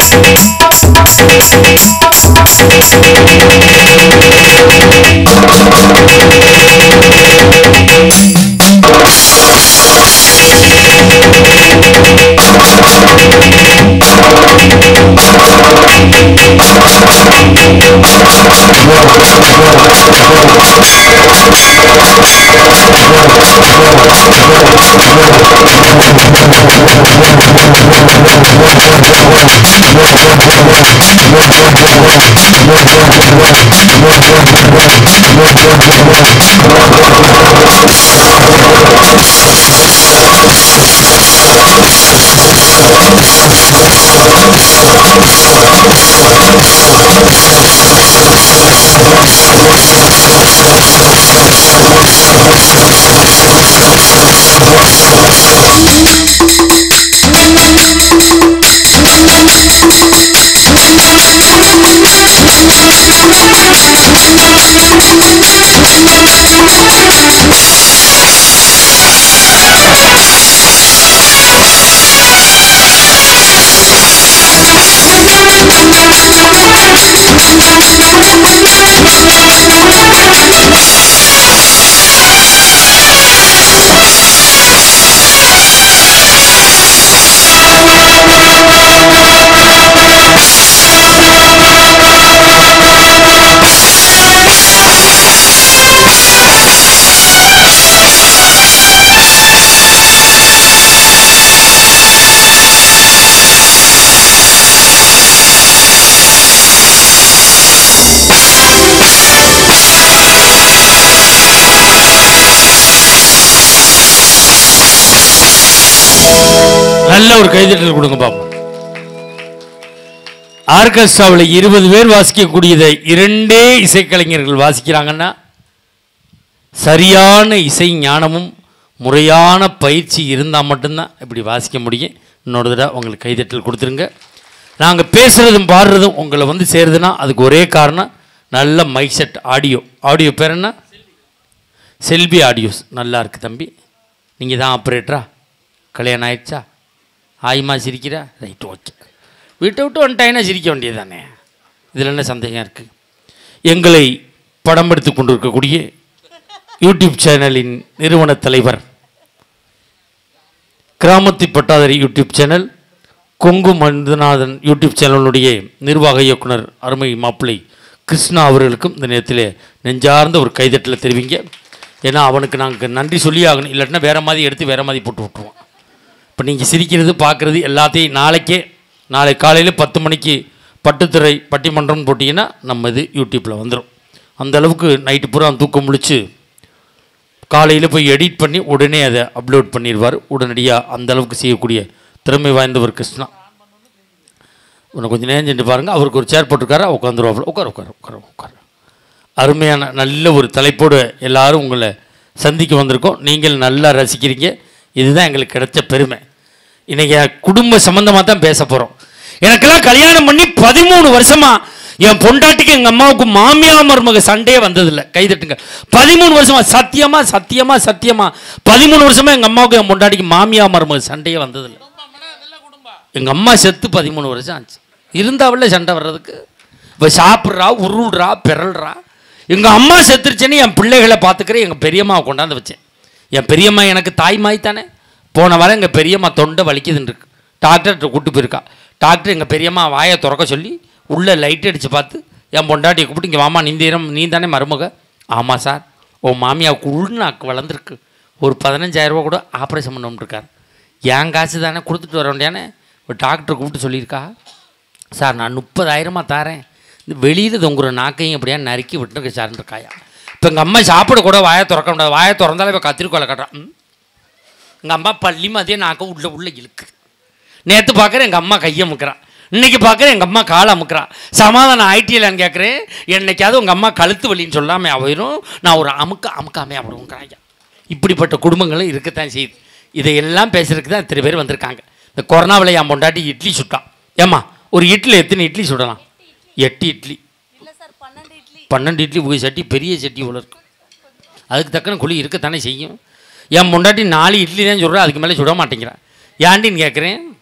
நல்ல ஒரு கைதட்டல் கொடுங்க பாப்போம் ஆர்கெஸ்ட்ராவில் இருபது பேர் வாசிக்கக்கூடியதை இரண்டே இசைக்கலைஞர்கள் வாசிக்கிறாங்கன்னா சரியான இசை ஞானமும் முறையான பயிற்சி இருந்தால் மட்டும்தான் இப்படி வாசிக்க முடியும் இன்னொரு தடவை உங்களுக்கு கைதட்டல் கொடுத்துருங்க நாங்கள் பேசுகிறதும் பாடுறதும் உங்களை வந்து சேருதுன்னா அதுக்கு ஒரே காரணம் நல்ல மைக் செட் ஆடியோ ஆடியோ பேர் என்ன செல்வி ஆடியோஸ் நல்லா இருக்கு தம்பி நீங்கள் தான் ஆப்ரேட்டரா கல்யாணம் ஆயிடுச்சா ஆயுமா சிரிக்கிறா ரைட் ஓகே வீட்டை விட்டு வந்துட்டாங்கன்னா சிரிக்க வேண்டியது தானே இதில் என்ன சந்தேகம் இருக்குது எங்களை படம் எடுத்து கொண்டிருக்கக்கூடிய யூடியூப் சேனலின் நிறுவன தலைவர் கிராமத்து பட்டாதாரி YouTube channel Kongu Manthunathan YouTube சேனலுடைய நிர்வாக இயக்குனர் அருமை மாப்பிள்ளை கிருஷ்ணா அவர்களுக்கும் இந்த நேரத்தில் நெஞ்சார்ந்த ஒரு கைதட்டலை தெரிவிங்க ஏன்னா அவனுக்கு நாங்கள் நன்றி சொல்லி ஆகணும் இல்லாட்டினா வேறு மாதிரி எடுத்து வேறு மாதிரி போட்டு விட்ருவோம் இப்போ நீங்கள் சிரிக்கிறது பார்க்குறது எல்லாத்தையும் நாளைக்கே நாளை காலையில் பத்து மணிக்கு பட்டுத்துறை பட்டிமன்றம்னு போட்டிங்கன்னா நம்ம இது யூடியூப்பில் வந்துடும் அந்த அளவுக்கு நைட்டு பூரா தூக்கம் முழிச்சு காலையில் போய் எடிட் பண்ணி உடனே அதை அப்லோட் பண்ணிடுவார் உடனடியாக அந்த அளவுக்கு செய்யக்கூடிய திறமை வாய்ந்தவர் கிருஷ்ணா உன்னை கொஞ்சம் நேரம் சென்று பாருங்கள் அவருக்கு ஒரு சேர் போட்டிருக்காரு உட்காந்துருவாப்புல உட்கார உட்கார உட்கார உட்கார அருமையான நல்ல ஒரு தலைப்போடு எல்லாரும் உங்களை சந்திக்க வந்திருக்கோம் நீங்கள் நல்லா ரசிக்கிறீங்க இதுதான் எங்களுக்கு கிடைச்ச பெருமை இன்றைக்கி குடும்ப சம்மந்தமாக தான் பேச போகிறோம் எனக்கெல்லாம் கல்யாணம் பண்ணி பதிமூணு வருஷமா என் பொண்டாட்டிக்கு எங்கள் அம்மாவுக்கு மாமியா மருமக சண்டையே வந்ததில்லை கைதட்டுங்க பதிமூணு வருஷமா சத்தியமா சத்தியமா சத்தியமா பதிமூணு வருஷமா எங்கள் அம்மாவுக்கு என் பொண்டாட்டிக்கு மாமியா மருமக சண்டையே வந்ததில்லை எங்கள் அம்மா செத்து பதிமூணு வருஷம் ஆச்சு இருந்தாவில்ல சண்டை வர்றதுக்கு இப்போ சாப்பிட்றா உருள்றா பிறல்றா எங்கள் அம்மா செத்துருச்சுன்னு என் பிள்ளைகளை பார்த்துக்கிறேன் எங்கள் பெரியம்மாவை கொண்டாந்து வச்சேன் என் பெரியம்மா எனக்கு தாய்மாய் தானே போன வாரம் எங்கள் பெரியம்மா தொண்டை வலிக்குதுன்னு இருக்கு டாக்டர்கிட்ட கூட்டு போயிருக்கா டாக்டர் எங்கள் பெரியம்மா வாயை திறக்க சொல்லி உள்ளே லைட் அடித்து பார்த்து என் பொண்டாட்டியை கூப்பிட்டு இங்கே வாமா நீந்தீரம் நீ தானே மருமக ஆமாம் சார் ஓ மாமியாவுக்கு உள்நாக்கு வளர்ந்துருக்கு ஒரு பதினஞ்சாயிரம் ரூபா கூட ஆப்ரேஷன் பண்ணணும்னு இருக்கார் என் காசு தானே கொடுத்துட்டு வர வேண்டியானே ஒரு டாக்டர் கூப்பிட்டு சொல்லியிருக்கா சார் நான் முப்பதாயிரமா தாரேன் இந்த வெளியில் தொங்குற நாக்கையும் அப்படியே நறுக்கி விட்டுருக்கு சார்ன்ற காயா இப்போ எங்கள் அம்மா சாப்பிட கூட வாயை திறக்க முடியாது வாயை திறந்தாலே இப்போ கத்திரிக்கோலை கட்டுறான் எங்கள் அம்மா பள்ளி மாதிரியே நாக்க உள்ள உள்ள இழுக்கு நேற்று பார்க்குறேன் எங்கள் அம்மா கையை அமுக்குறான் இன்னைக்கு பார்க்குறேன் எங்கள் அம்மா காலை அமுக்குறான் சமாதானம் ஆயிட்டியலான்னு கேட்குறேன் என்னைக்காவது உங்கள் அம்மா கழுத்து வலின்னு சொல்லாமல் அவரும் நான் ஒரு அமுக்க அமுக்காமே அப்படிங்கிறாங்க இப்படிப்பட்ட குடும்பங்களும் இருக்கத்தான் செய்யுது இதையெல்லாம் பேசுறதுக்கு தான் இத்தனை பேர் வந்திருக்காங்க இந்த கொரோனாவில் என் பொண்டாட்டி இட்லி சுட்டான் ஏம்மா ஒரு இட்லி எத்தனை இட்லி சுடலாம் எட்டு இட்லி இல்ல சார் பன்னெண்டு இட்லி பன்னெண்டு இட்லி ஒரு சட்டி பெரிய சட்டி இவ்வளோ இருக்கும் அதுக்கு தக்கன குழி இருக்கத்தானே செய்யும் என் முண்டாட்டி நாலு இட்லி தான் சொல்கிறேன் அதுக்கு மேலே சுட மாட்டேங்கிறேன் ஏன்டின்னு கேட்குறேன்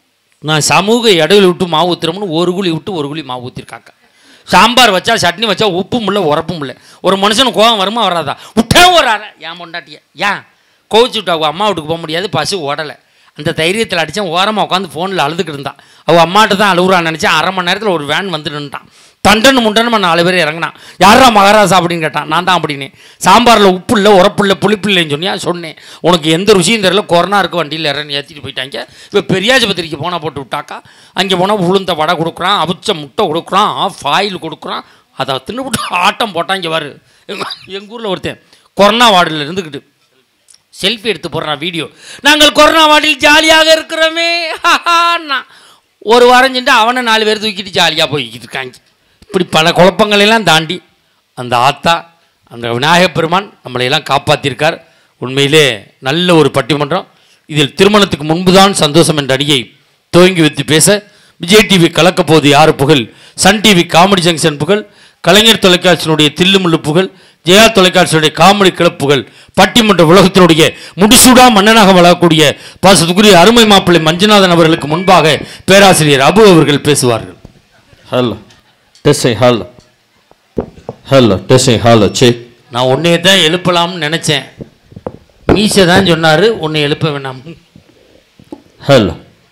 நான் சமூக இடையில விட்டு மாவு ஊற்றுறோம்னு ஒரு குழி விட்டு ஒரு குழி மாவு ஊற்றிருக்காங்க சாம்பார் வச்சா சட்னி வச்சா உப்பும் இல்லை உரப்பும் இல்லை ஒரு மனுஷனுக்கு கோவம் வருமா வராதா விட்டே ஒரு அரை ஏன் பொண்டாட்டிய ஏன் கோவிச்சு விட்டா அவங்க அம்மா வீட்டுக்கு போக முடியாது பசு ஓடலை அந்த தைரியத்தில் அடித்தேன் ஓரமாக உட்காந்து ஃபோனில் அழுதுகிட்டு இருந்தான் அவள் அம்மாட்ட தான் அழுகுறான்னு நினச்சேன் அரை மணி நேரத்தில் ஒரு வேன் வந்து நின்ட்டான் தண்டன்னு முண்டன்னு நாலு பேர் இறங்கினான் யாரா மகாராஜா அப்படின்னு கேட்டான் நான் தான் அப்படின்னு சாம்பாரில் உப்பு இல்லை உரப்பு இல்லை புளிப்பு இல்லைன்னு சொன்னியா சொன்னேன் உனக்கு எந்த ருசியும் தெரியல கொரோனா இருக்கு வண்டியில் இறங்கி ஏற்றிட்டு போயிட்டாங்க இப்போ பெரியாஜபத்திரிக்கு போனால் போட்டு விட்டாக்கா அங்கே போனால் உளுந்த வடை கொடுக்குறான் அவிச்ச முட்டை கொடுக்குறான் ஆஃப் ஆயில் கொடுக்குறான் அதை தின்னுபிட்டு ஆட்டம் போட்டான் இங்கே வரு எங்கள் ஊரில் ஒருத்தன் கொரோனா வார்டில் இருந்துக்கிட்டு செல்ஃபி எடுத்து போடுறான் வீடியோ நாங்கள் கொரோனா வார்டில் ஜாலியாக இருக்கிறோமே ஹஹான்னா ஒரு வாரம் சென்று அவனை நாலு பேர் தூக்கிட்டு ஜாலியாக போய்கிட்டு இருக்காங்க இப்படி பல குழப்பங்களை எல்லாம் தாண்டி அந்த ஆத்தா அந்த விநாயகப் பெருமான் நம்மளையெல்லாம் காப்பாற்றிருக்கார் உண்மையிலே நல்ல ஒரு பட்டிமன்றம் இதில் திருமணத்துக்கு முன்புதான் சந்தோஷம் என்ற அடியை துவங்கி வைத்து பேச விஜய் டிவி கலக்கப் போது யார் புகழ் சன் டிவி காமெடி ஜங்ஷன் புகழ் கலைஞர் தொலைக்காட்சியினுடைய தில்லுமுள்ளு புகழ் ஜெயா தொலைக்காட்சியுடைய காமெடி கிளப்புகள் பட்டிமன்ற உலகத்தினுடைய முடிசூடா மன்னனாக வளரக்கூடிய பாசத்துக்குரிய அருமை மாப்பிள்ளை மஞ்சுநாதன் அவர்களுக்கு முன்பாக பேராசிரியர் அபு அவர்கள் பேசுவார்கள் Hello. Testing, hello. Hello, testing, hello, check. நான் உன்னைய தான் எழுப்பலாம்னு நினைச்சேன் மீசை தான் சொன்னாரு உன்னை எழுப்ப வேணாம் ஹலோ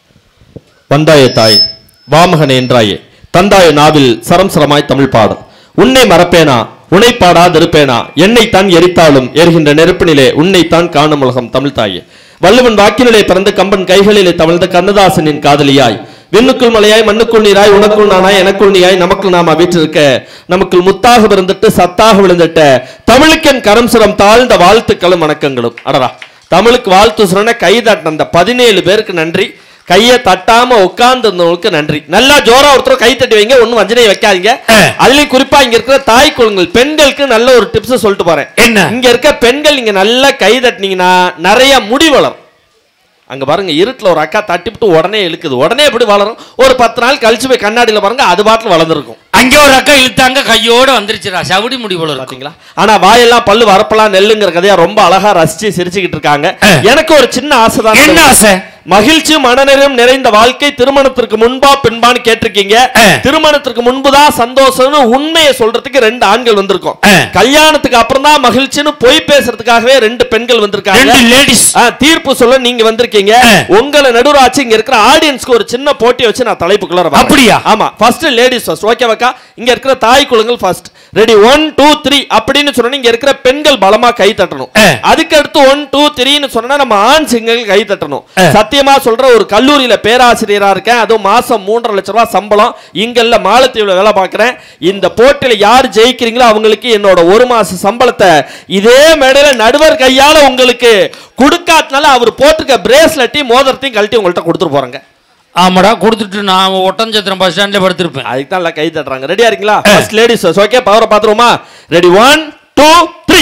வந்தாயே தாய் வாமகனே என்றாயே தந்தாய நாவில் சரம் சரமாய் தமிழ் பாடு உன்னை மறப்பேனா உன்னை பாடாதிருப்பேனா என்னை தான் எரித்தாலும் எரிகின்ற நெருப்பினிலே உன்னை தான் காணும் உலகம் தமிழ் தாயே வள்ளுவன் வாக்கினிலே பிறந்த கம்பன் கைகளிலே தவழ்ந்த கண்ணதாசனின் காதலியாய் விண்ணுக்குள் மலையாய் மண்ணுக்குள் நீராய் உனக்குள் நானாய் எனக்குள் நீயாய் நமக்குள் நாம வீற்றிருக்க நமக்குள் முத்தாக பிறந்துட்டு சத்தாக விழுந்துட்ட தமிழுக்கென் கரம் சிரம் தாழ்ந்த வாழ்த்துக்களும் வணக்கங்களும் அடடா தமிழுக்கு வாழ்த்து சொன்ன கை தட்டின அந்த பதினேழு பேருக்கு நன்றி கையை தட்டாம உட்கார்ந்து இருந்தவங்களுக்கு நன்றி நல்லா ஜோரா ஒருத்தர் கை தட்டி வைங்க ஒன்னும் வஞ்சனையை வைக்காதீங்க அதுலயும் குறிப்பா இங்க இருக்கிற தாய் குழந்தைகள் பெண்களுக்கு நல்ல ஒரு டிப்ஸ் சொல்லிட்டு போறேன் என்ன? இங்க இருக்க பெண்கள் நீங்க நல்லா கை தட்டினீங்கன்னா நிறைய முடி வளரும் அங்க பாருங்க இருட்டுல ஒரு அக்கா தட்டிவிட்டு உடனே இழுக்குது உடனே எப்படி வளரும் ஒரு பத்து நாள் கழிச்சு போய் கண்ணாடியில பாருங்க அது பாட்டில் வளர்ந்துருக்கும் அங்கே ஒரு அக்கா இழுத்தாங்க கையோட வந்துருச்சுடா சவுடி முடி போல இருக்கும் பாத்தீங்களா ஆனா வாயெல்லாம் பல்லு வரப்பெல்லாம் நெல்லுங்கிற கதையா ரொம்ப அழகா ரசிச்சு சிரிச்சுக்கிட்டு இருக்காங்க எனக்கு ஒரு சின்ன ஆசை தான் என்ன ஆசை மகிழ்ச்சி மனநிறைவும் நிறைந்த வாழ்க்கை திருமணத்திற்கு முன்பா பின்பான்னு கேட்டிருக்கீங்க ஆ. திருமணத்திற்கு முன்புதான் சந்தோஷம்னு உண்மையை சொல்றதுக்கு ரெண்டு ஆண்கள் வந்திருக்கோம் ஆ. கல்யாணத்துக்கு அப்புறம் தான் மகிழ்ச்சின்னு பொய் பேசுறதுக்காகவே ரெண்டு பெண்கள் வந்திருக்காங்க ரெண்டு லேடிஸ் ஆ, தீர்ப்பு சொல்ல நீங்க வந்திருக்கீங்க ஆ. உங்களை நடுராட்சி இங்க இருக்கிற ஆடியன்ஸ்க்கு ஒரு சின்ன போட்டி வச்சு நான் தலைப்புக்குள்ள வரேன். அப்படியா? ஆமா ஃபர்ஸ்ட் லேடிஸ் ஃபர்ஸ்ட் ஓகேவாக்கா இங்க இருக்கிற தாய் குழுங்கள் first ready one two three அப்படின்னு சொன்னா இங்க இருக்கிற பெண்கள் பலமா கை தட்டணும் ஆ. அதுக்கு அடுத்து ஒன் டூ த்ரீன்னு சொன்னா நம்ம ஆண் சிங்கங்கள் கை தட்டணும் ஆ. சத்தியமா சொல்ற ஒரு கல்லூரியில பேராசிரியரா இருக்கேன் அதுவும் மாசம் மூன்றரை லட்சம் ரூபாய் சம்பளம் இங்கல்ல மாலத்தீவுல வேலை பார்க்கிறேன் இந்த போட்டியில யார் ஜெயிக்கிறீங்களோ அவங்களுக்கு என்னோட ஒரு மாச சம்பளத்தை இதே மேடையில நடுவர் கையால உங்களுக்கு கொடுக்காதனால அவர் போட்டிருக்க பிரேஸ்லெட்டையும் மோதிரத்தையும் கழட்டி உங்கள்ட்ட கொடுத்துட்டு போறாங்க ஆமாடா கொடுத்துட்டு நான் ஒட்டஞ்சத்திரம் பஸ் ஸ்டாண்ட்ல படுத்திருப்பேன் அதுக்கு தான் எல்லாம் கை தட்டுறாங்க ரெடியா இருக்கீங்களா ஃபர்ஸ்ட் லேடிஸ் ஓகே பவரை பாத்துருவோமா ரெடி ஒன் டூ த்ரீ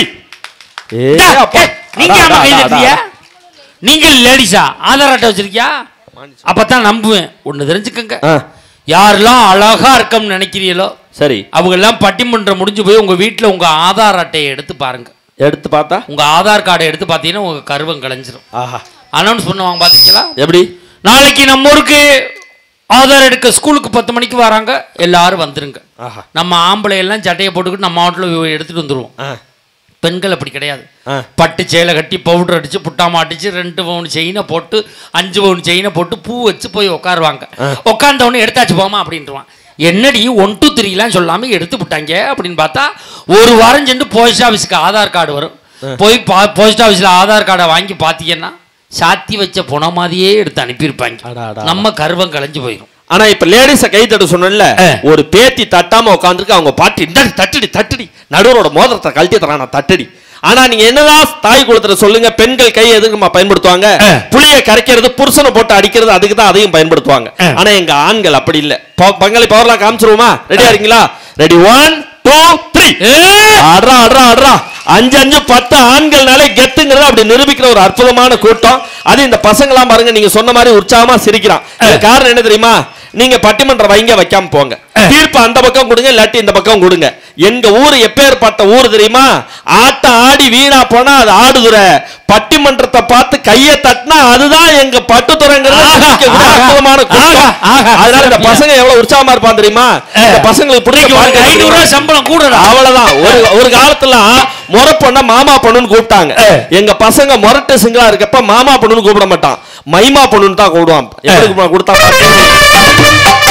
டா, ஏய், நீங்க ஆமா கை தட்டுறிய நீங்க லேடிஸா ஆதார் அட்டை வச்சிருக்கியா அப்பதான் நம்புவேன் ஒண்ணு தெரிஞ்சுக்கங்க யாரெல்லாம் அழகா இருக்கம்னு நினைக்கிறீங்களோ சரி அவங்க எல்லாம் பட்டிமன்றம் முடிஞ்சு போய் உங்க வீட்ல உங்க ஆதார் அட்டையை எடுத்து பாருங்க எடுத்து பார்த்தா உங்க ஆதார் கார்டை எடுத்து பார்த்தீங்கன்னா உங்க கருவம் கலைஞ்சிரும் ஆஹா அனௌன்ஸ் பண்ணுவாங்க பாத்தீங்களா எப்படி நாளைக்கு நம்ம ஊருக்கு ஆதார் எடுக்க ஸ்கூலுக்கு பத்து மணிக்கு வராங்க எல்லாரும் வந்துருங்க ஆஹா நம்ம ஆம்பளை எல்லாம் சட்டையை போட்டுக்கிட்டு நம்ம மாவட்டத்தில் எடுத்துட்டு வந்துருவோம் ஆ பெண்கள் அப்படி கிடையாது ஆ. பட்டு சேலை கட்டி பவுடர் அடிச்சு புட்டாம அடிச்சு ரெண்டு பவுன் செயினை போட்டு அஞ்சு பவுன் செயினை போட்டு பூ வச்சு போய் உட்காருவாங்க உட்கார்ந்த உடனே எடுத்தாச்சு போமா அப்படின்ட்டுவான் என்னடி ஒன் டூ த்ரீலாம் சொல்லாம எடுத்து விட்டாங்க அப்படின்னு பார்த்தா ஒரு வாரம் சென்று போஸ்ட் ஆஃபீஸ்க்கு ஆதார் கார்டு வரும் போய் பா போஸ்ட் ஆஃபீஸில் ஆதார் கார்டை வாங்கி பார்த்தீங்கன்னா சாத்தி வச்ச புன மாதிரியே எடுத்து அடா, அனுப்பியிருப்பாங்க அடா. நம்ம கருவம் கலைஞ்சு போயிடும் ஆனா இப்ப லேடிஸ கை தட்ட சொன்னேன்ல ஆ. ஒரு பேத்தி தட்டாம உட்காந்துருக்கு அவங்க பாட்டி இந்தாடி தட்டுடி தட்டுடி நடுவரோட மோதிரத்தை கழட்டி தரான் தட்டுடி ஆனா நீங்க என்னதான் தாய் குளத்துல சொல்லுங்க பெண்கள் கை எதுக்குமா பயன்படுத்துவாங்க ஆ. புளிய கரைக்கிறது புருஷனை போட்டு அடிக்கிறது அதுக்கு தான் அதையும் பயன்படுத்துவாங்க ஆ. ஆனா எங்க ஆண்கள் அப்படி இல்ல ப- பங்காளி பவர்லாம் காமிச்சிருவோமா ரெடியா இருக்கீங்களா ரெடி ஒன் டூ த்ரீ அட்ரா அட்ரா அட்ரா அஞ்சு அஞ்சு பத்து ஆண்கள்னாலே கெத்துங்கிறத அப்படி நிரூபிக்கிற ஒரு அற்புதமான கூட்டம் அது இந்த பசங்களாம் பாருங்க நீங்க சொன்ன மாதிரி உற்சாகமா சிரிக்கிறான் இதுக்கு காரணம் என்ன தெரியுமா நீங்க பட்டிமன்றம் வைங்க வைக்காம போங்க தீர்ப்பு அந்த பக்கம் கொடுங்க இல்லாட்டி இந்த பக்கம் கொடுங்க எங்க ஊர் எப்பேற்பட்ட ஊர் தெரியுமா ஆட்டம் ஆடி வீணா போனா அது ஆடுதுற பட்டிமன்றத்தை பார்த்து கைய தட்டினா அதுதான் எங்க பட்டுத்துறைங்கிறது ஆஹா, சிந்திக்கக்கூடிய ஆஹா, அற்புதமான குற்றம். ஆஹா, ஆஹா. அதனால இந்த பசங்க எவ்வளவு உற்சாகமா இருப்பான் தெரியுமா இந்த பசங்களுக்கு பிடிச்ச இன்னைக்கு உனக்கு பாட்டு ஐநூறு ரூபாய் சம்பளம் கூடடா அவ்வளவுதான் ஒரு ஒரு காலத்துல முறை பொண்ண மாமா பொண்ணுன்னு கூப்பிட்டாங்க எங்க பசங்க முரட்டு சிங்களா இருக்கப்ப மாமா பொண்ணுன்னு கூப்பிட மாட்டான் மைமா பொண்ணுன்னு தான் கூப்பிடுவான் எப்படி கூப்பிடுவான்? கொடுத்தா பாத்து.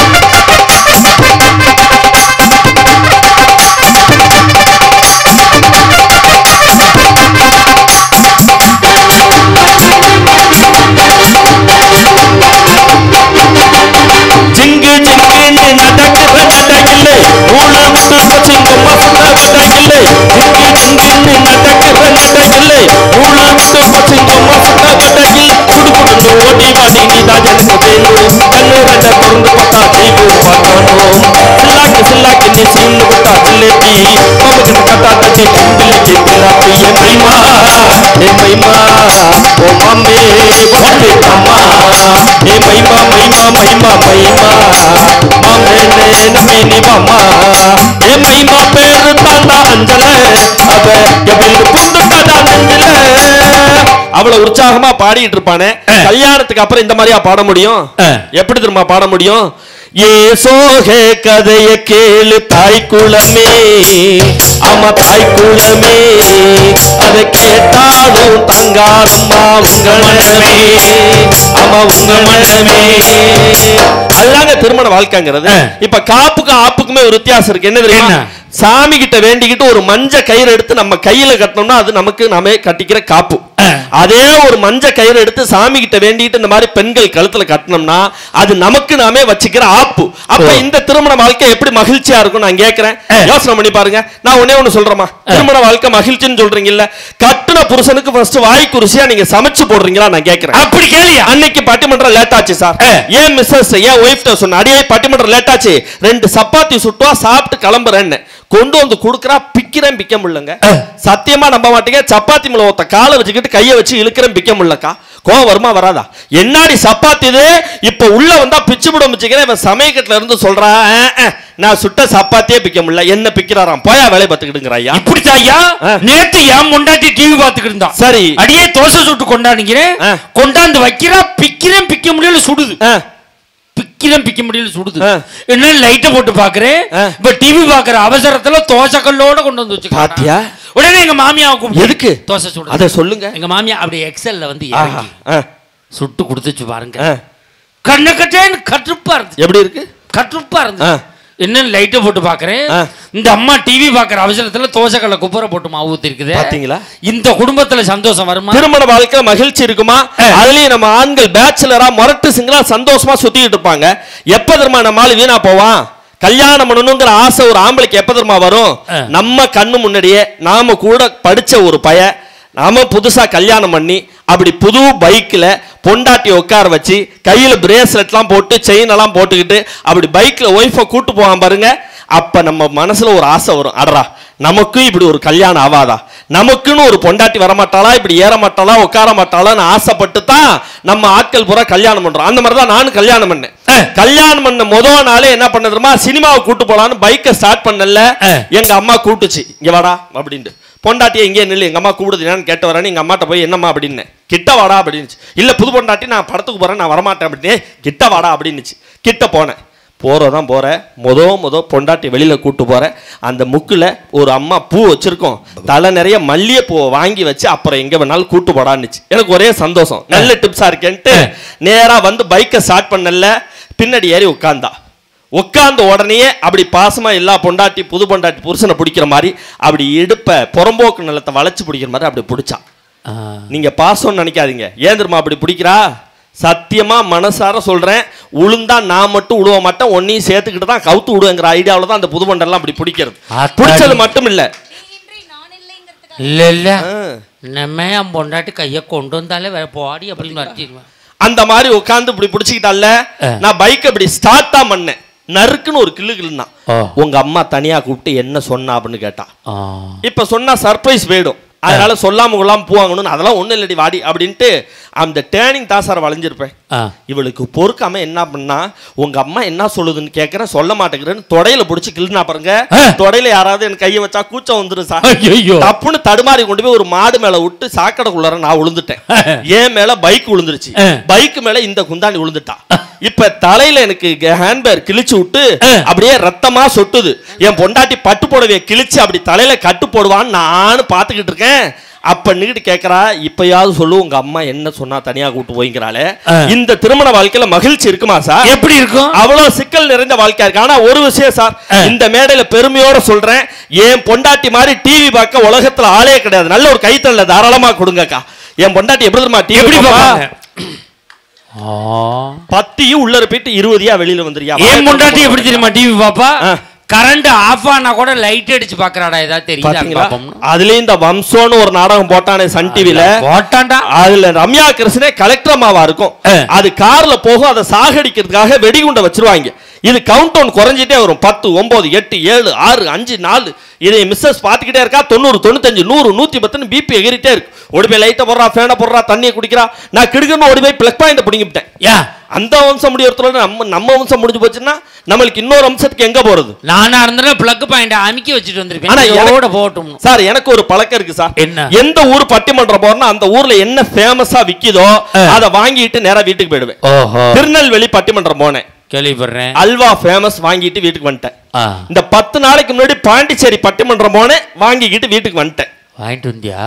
ஜிங்கு ஜிங்குன்னு நடக்கிற நடக்கில்லை ஊழ விட்டு போச்சு கொம்மா சுத்த விடக்கில்லை ஜிங்கு ஜிங்குன்னு நடக்கிற நடக்கில்லை ஊழ விட்டு போச்சு கொம்மா சுத்த விடக்கில் குடுக்குடுன்னு ஓடி வாடி நீ தான் எனக்கு வேணும் கண்ணு ரெண்ட திறந்து பார்த்தா தீவு பார்க்கணும் சில்லாக்கு சில்லாக்கு நீ சீன்னு விட்டா ஜிலேபி மமக்கு கட்டா தட்டி கும்பிளிக்கு பிள்ளாப்பி என் மைமா என் மைமா ஓ மம்மே ஒட்டு அம்மா ஏ மைமா மைமா மைமா மைமா மாமே நம்பினி மாமா ஏ மைமா பேரு தாண்டா அஞ்சல அவ எவ்வளவு புந்து தாண்டா நெஞ்சில அவ்வளவு உற்சாகமா பாடிட்டு இருப்பானே கல்யாணத்துக்கு அப்புறம் இந்த மாதிரியா பாட முடியும் எப்படி தெரியுமா பாட முடியும் ஏ சோகே கதைய கேளு தாய் குளமே ஆமா தாய் குளமே அதை கேட்டாலும் தங்காரம்மா உங்க மனமே ஆமா உங்க மனமே அதுதாங்க திருமண வாழ்க்கைங்கிறது இப்ப காப்புக்கும் ஆப்புக்குமே ஒரு வித்தியாசம் இருக்கு என்ன தெரியுமா என்ன? சாமி கிட்ட வேண்டிக்கிட்டு ஒரு மஞ்ச கயிறு எடுத்து நம்ம கையில கட்டினோம்னா அது நமக்கு நாமே கட்டிக்கிற காப்பு அதே ஒரு மஞ்ச கயிறு எடுத்து சாமி கிட்ட வேண்டிட்டு இந்த மாதிரி பெண்கள் கழுத்துல கட்டினோம்னா அது நமக்கு நாமே வச்சுக்கிற ஆப்பு அப்ப இந்த திருமண வாழ்க்கை எப்படி மகிழ்ச்சியா இருக்கும் நான் கேக்குறேன் யோசனை பண்ணி பாருங்க நான் ஒண்ணே ஒண்ணு சொல்றேமா திருமண வாழ்க்கை மகிழ்ச்சின்னு சொல்றீங்கல்ல கட்டுன புருஷனுக்கு ஃபர்ஸ்ட் வாய்க்கு ருசியா நீங்க சமைச்சு போடுறீங்களா நான் கேக்குறேன் அப்படி கேளியா அன்னைக்கு பட்டிமன்றம் லேட் ஆச்சு சார் ஏன் மிஸ்ஸஸ் ஏன் ஒய்ஃப்ட சொன்ன அடியே பட்டிமன்றம் லேட் ஆச்சு ரெண்டு சப்பாத்தி சுட்டுவா சாப்பிட்டு கிளம்புறேன்னு கொண்டு வந்து குடுக்கறா பிக்கிறேன் பிக்க முடியலங்க சத்தியமா நம்ப மாட்டீங்க சப்பாத்தி மேல ஒருத்த காலை வச்சுக்கிட்டு கையை வச்சு இழுக்கிறேன் பிக்க முடியலக்கா கோவம் வருமா வராதா என்னாடி சப்பாத்தி இது இப்ப உள்ள வந்தா பிச்சு விட முடிச்சுக்கிறேன் இவன் சமயக்கட்டுல இருந்து சொல்றா "அஹ், அஹ், நான் சுட்ட சப்பாத்தியே பிக்க முடியல என்ன பிக்கிறாராம் போயா வேலை பார்த்துக்கிட்டுங்கிற ஐயா இப்படித்தான் ஐயா ஆ. நேத்து என் முண்டாட்டி டிவி பாத்துக்கிட்டு இருந்தான் சரி. அடியே தோசை சுட்டு கொண்டாடிக்கிறேன் ஆ. கொண்டாந்து வைக்கிறா பிக்கிறேன் பிக்க முடியல சுடுது ஆ, பிக்கிறேன் பிக்க முடியல சுடுது ஆ. என்ன லைட்ட போட்டு பாக்குறேன் ஆ. இப்ப டிவி பாக்குற அவசரத்துல தோசை கல்லோட கொண்டு வந்து வச்சு பாத்தியா? உடனே எங்க மாமியாவை கூப்பிட்டு எதுக்கு தோசை சுடு அத சொல்லுங்க எங்க மாமியா அப்படியே எக்ஸல்ல வந்து ஆஹா, இறங்கி ஆ, சுட்டு கொடுத்துச்சு பாருங்க ஆ. கண்ணு கட்டேன்னு கற்றுப்பா இருந்து எப்படி இருக்கு கற்றுப்பா இருந்து ஆ. என்ன லைட்டை போட்டு பாக்குறேன் ஆ. இந்த அம்மா டிவி பாக்குற அவசரத்துல தோசைக்கல்ல குப்பரை போட்டு மாவு ஊத்தி இருக்குது பாத்தீங்களா? இந்த குடும்பத்துல சந்தோஷம் வருமா திருமண வாழ்க்கையில மகிழ்ச்சி இருக்குமா அதுலயும் நம்ம ஆண்கள் பேச்சுலரா முரட்டு சிங்களா சந்தோஷமா சுத்திட்டு இருப்பாங்க எப்ப தெரியுமா நம்ம ஆளு வீணா போவான் கல்யாணம் பண்ணணுங்கிற ஆசை ஒரு ஆம்பளைக்கு எப்ப தெரியுமா வரும் ஆ. நம்ம கண்ணு முன்னாடியே நாம கூட படிச்ச ஒரு பய நாம புதுசா கல்யாணம் பண்ணி அப்படி புது பைக்ல பொண்டாட்டி உட்கார வச்சு கையில பிரேஸ்லெட்லாம் போட்டு செயின் எல்லாம் போட்டுக்கிட்டு அப்படி பைக்ல ஒய்ஃபை கூட்டு போவான் பாருங்க அப்ப நம்ம மனசுல ஒரு ஆசை வரும் அடரா நமக்கும் இப்படி ஒரு கல்யாணம் ஆவாதா நமக்குன்னு ஒரு பொண்டாட்டி வரமாட்டாளா இப்படி ஏற மாட்டாளா உட்கார மாட்டாளான்னு ஆசைப்பட்டு தான் நம்ம ஆட்கள் பூரா கல்யாணம் பண்றோம் அந்த மாதிரி தான் நானும் கல்யாணம் பண்ணேன் கல்யாணம் பண்ண முதல் நாளே என்ன பண்ண தெரியுமா சினிமாவை கூட்டு போலான்னு பைக்கை ஸ்டார்ட் பண்ணல எங்க அம்மா கூட்டுச்சு இங்க வாடா அப்படின்ட்டு பொண்டாட்டியை இங்கே நில்லு எங்க அம்மா கூப்பிடுது என்னன்னு கேட்டு வரேன்னு எங்க அம்மாட்ட போய் என்னம்மா அப்படின்னு கிட்ட வாடா அப்படின்னுச்சு இல்ல புது பொண்டாட்டி நான் படத்துக்கு போறேன் நான் வரமாட்டேன் அப்படின்னு கிட்ட வாடா அப்படின்னுச்சு கிட்ட போனேன் போறதான் போறேன் முத முத பொண்டாட்டி வெளியில கூட்டு போறேன் அந்த முக்குல ஒரு அம்மா பூ வச்சிருக்கோம் தலை நிறைய மல்லிகை பூவை வாங்கி வச்சு அப்புறம் எங்க வேணாலும் கூட்டு போடான்னுச்சு எனக்கு ஒரே சந்தோஷம் நல்ல டிப்ஸா இருக்கேன்ட்டு நேரா வந்து பைக்கை ஸ்டார்ட் பண்ணல பின்னாடி ஏறி உட்காந்தா உட்கார்ந்த உடனே அப்படி பாசமா எல்லா பொண்டாட்டி புது பொண்டாட்டி புருஷனை பிடிக்கிற மாதிரி அப்படி இடுப்ப புறம்போக்கு நிலத்தை வளைச்சு பிடிக்கிற மாதிரி அப்படி பிடிச்சா நீங்க பாசம்னு நினைக்காதீங்க ஏன் தெரியுமா அப்படி பிடிக்கிறா சத்தியமா மனசார சொல்றேன் உளுந்தா நான் மட்டும் உழுவ மாட்டேன் ஒன்னையும் சேர்த்துக்கிட்டு தான் கவுத்து விடுவேங்கிற ஐடியாவில் தான் அந்த புது பண்டெல்லாம் அப்படி பிடிக்கிறது ஆத்தாடி. பிடிச்சது மட்டும் இல்ல நீ இன்றி நான் இல்லைங்கிறதுக்காக இல்ல இல்ல ஆ. நம்ம என் பொண்டாட்டி கையை கொண்டு வந்தாலே வேற போடி அப்படின்னு நடத்திடுவேன் அந்த மாதிரி உட்காந்து இப்படி பிடிச்சிக்கிட்டால நான் பைக் இப்படி ஸ்டார்ட் தான் பண்ணேன் நறுக்குன்னு ஒரு கிள்ளு கிள்ளுனா ஆ. உங்க அம்மா தனியா கூப்பிட்டு என்ன சொன்னா அப்படின்னு கேட்டா ஆ. இப்ப சொன்னா சர்ப்ரைஸ் போயிடும் அதனால சொல்லாம கொள்ளாம பூ வாங்கணும்னு அதெல்லாம் ஒண்ணும் இல்லடி வாடி அப்படின்ட்டு அந்த டேர்னிங் தான் சார் வளைஞ்சிருப்பேன் ஆ. இவளுக்கு பொறுக்காம என்ன பண்ணா உங்க அம்மா என்ன சொல்லுதுன்னு கேட்கறேன் சொல்ல மாட்டேங்கிறேன்னு தொடையில புடிச்சு கிள்னா பாருங்க ஆ. தொடையில யாராவது எனக்கு கையை வச்சா கூச்சம் வந்துரும் சார் ஐயோ தப்புன்னு தடுமாறி கொண்டு போய் ஒரு மாடு மேல விட்டு சாக்கடைக்குள்ளார நான் விழுந்துட்டேன் என் மேல பைக் விழுந்துருச்சு ஆ. பைக் மேல இந்த குந்தாணி விழுந்துட்டா இப்ப தலையில எனக்கு ஹேண்ட்பேர் கிழிச்சு விட்டு ஆ. அப்படியே ரத்தமா சொட்டுது என் பொண்டாட்டி பட்டு புடவைய கிழிச்சு அப்படி தலையில கட்டு போடுவான்னு நானும் பாத்துக்கிட்டு இருக்கேன் அப்ப நிக்கிட்டு கேக்குறா இப்பயாவது சொல்லு உங்க அம்மா என்ன சொன்னா தனியா கூட்டு போய்ங்கிறாளே ஆ. இந்த திருமண வாழ்க்கையில மகிழ்ச்சி இருக்குமா சார் எப்படி இருக்கும் அவ்வளவு சிக்கல் நிறைந்த வாழ்க்கையா இருக்கு ஆனா ஒரு விஷயம் சார் ஆ. இந்த மேடையில பெருமையோட சொல்றேன் என் பொண்டாட்டி மாதிரி டிவி பார்க்க உலகத்துல ஆளே கிடையாது நல்ல ஒரு கைத்தல்ல தாராளமா கொடுங்கக்கா என் பொண்டாட்டி எப்படி தெரியுமா டிவி எப்படி எப்படி பார்ப்பாங்க ஆ. பத்தியும் உள்ள போயிட்டு இருபதியா வெளியில வந்துரியா ஏன் முண்டாட்டி எப்படி தெரியுமா டிவி பாப்பா ஆ. கரண்ட் ஆஃப் ஆனா கூட லைட் அடிச்சு பாக்குறாடா ஏதாவது தெரியுதா பாத்தீங்களா பாப்போம்னு அதுலயும் இந்த வம்சம்னு ஒரு நாடகம் போட்டானே சன் டிவில போட்டான்டா அதுல ரம்யா கிருஷ்ணே கலெக்டர் அம்மாவா இருக்கும் ஆ. அது கார்ல போகும் அதை சாகடிக்கிறதுக்காக வெடிகுண்டை வச்சிருவாங்க இது கவுண்ட் டவுன் குறைஞ்சிட்டே வரும் பத்து ஒன்பது எட்டு ஏழு ஆறு அஞ்சு நாலு இதை மிஸ்ஸஸ் பார்த்துக்கிட்டே இருக்கா தொண்ணூறு தொண்ணூத்தஞ்சு நூறு நூத்தி பத்துன்னு பிபி எகிரிட்டே இருக்கு ஓடி போய் லைட்டை போடுறா ஃபேனை போடுறா தண்ணியை குடிக்கிறா நான் கிடுக்குன்னு ஓடி போய் பிளக் பாயிண்ட் பிடிங்கிவிட்டேன் யா அந்த வம்சம் முடியறதுல நம்ம நம்ம வம்சம் முடிஞ்சு போச்சுன்னா நம்மளுக்கு இன்னொரு வம்சத்துக்கு எங்க போறது நானா இருந்தா பிளக் பாயிண்ட் அமுக்கி வச்சுட்டு வந்திருப்பேன் ஆனா எனக்கு- இதோட போட்டும் சார் எனக்கு ஒரு பழக்கம் இருக்கு சார் என்ன? எந்த ஊர் பட்டிமன்றம் போறேன்னா அந்த ஊர்ல என்ன ஃபேமஸா விக்குதோ ஆ. அதை வாங்கிட்டு நேரா வீட்டுக்கு போயிடுவேன் ஓஹோ திருநெல்வேலி பட்டிமன்றம் போனேன் கேள்விப்படுறேன் அல்வா ஃபேமஸ் வாங்கிட்டு வீட்டுக்கு வந்துட்டேன் ஆ, இந்த பத்து நாளைக்கு முன்னாடி பாண்டிச்சேரி பட்டிமன்றம் போனேன் வாங்கிக்கிட்டு வீட்டுக்கு வந்துட்டேன் வாங்கிட்டு வந்தியா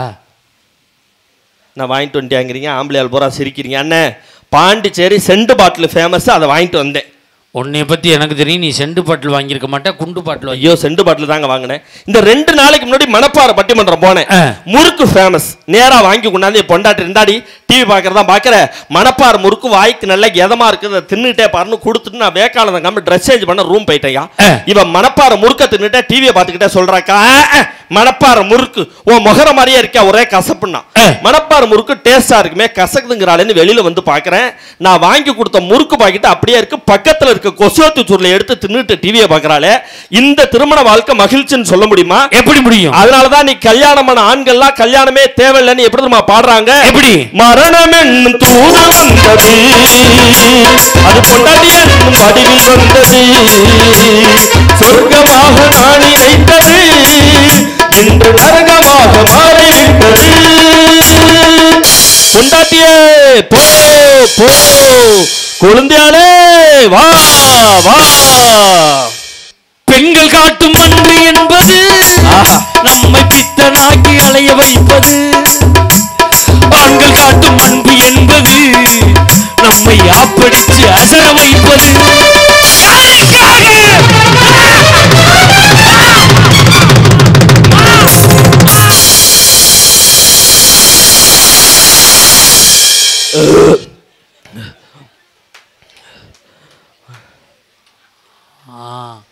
நான் வாங்கிட்டு வந்துட்டாங்கிறீங்க ஆம்பளையால் பூரா சிரிக்கிறீங்க அண்ணே பாண்டிச்சேரி செண்டு பாட்டில் ஃபேமஸ் அதை வாங்கிட்டு வந்தேன் உன்னைய பத்தி எனக்கு தெரியும் நீ செண்டு பாட்டில் வாங்கியிருக்க மாட்டே குண்டு பாட்டில் வாங்கி ஐயோ செண்டு பாட்டில் தாங்க வாங்கினேன் இந்த ரெண்டு நாளைக்கு முன்னாடி மணப்பாறை பட்டிமன்றம் போனேன் ஆ. முறுக்கு ஃபேமஸ் நேரா வாங்கி கொண்டாந்து என் பொண்டாட்டி இருந்தாடி டிவி பார்க்கறதா பார்க்கற மணப்பாறை முறுக்கு வாய்க்கு நல்ல எதமா இருக்குது அதை தின்னுட்டே பாருன்னு கொடுத்துட்டு நான் வேக்கானந்த கம்மி ட்ரெஸ் சேஞ்ச் பண்ண ரூம் போயிட்டேயா ஆ. இவன் மணப்பாறை முறுக்க தின்னுட்டே டிவியை பார்த்துக்கிட்டே சொல்றாக்கா "ஆ, ஆ, மணப்பாறை முறுக்கு உன் முகர மாதிரியே இருக்கா ஒரே கசப்புன்னா ஆ. மணப்பாறை முறுக்கு டேஸ்டா இருக்குமே கசக்குதுங்கிறாளேன்னு வெளியில வந்து பார்க்கறேன் நான் வாங்கி கொடுத்த முறுக்கு பாக்கெட் அப்படியே இருக்கு பக்கத்துல இருக்க கொசோத்து சூர்ல எடுத்து தின்னுட்டு டிவியை பார்க்கறாளே இந்த திருமண வாழ்க்கை மகிழ்ச்சின்னு சொல்ல முடியுமா எப்படி முடியும் அதனாலதான் நீ கல்யாணம் பண்ண ஆண்கள்லாம் கல்யாணமே தேவையில்லைன்னு எப்படி தெரியுமா பாடுறாங்க எப்படி மரணம் என்னும் தூது வந்தது அது பொண்டாட்டி என்னும் வடிவில் வந்தது சொர்க்கமாக நான் நினைத்தது இன்று நரகமாக மாறிவிட்டது பொண்டாட்டியே போ போ குழந்தையாளே வா வா பெண்கள் காட்டும் அன்பு என்பது ஆஹா. நம்மை பித்தனாக்கி அலைய வைப்பது ஆண்கள் காட்டும் அன்பு என்பது நம்மை ஆப்படிச்சு அசர வைப்பது ஆ.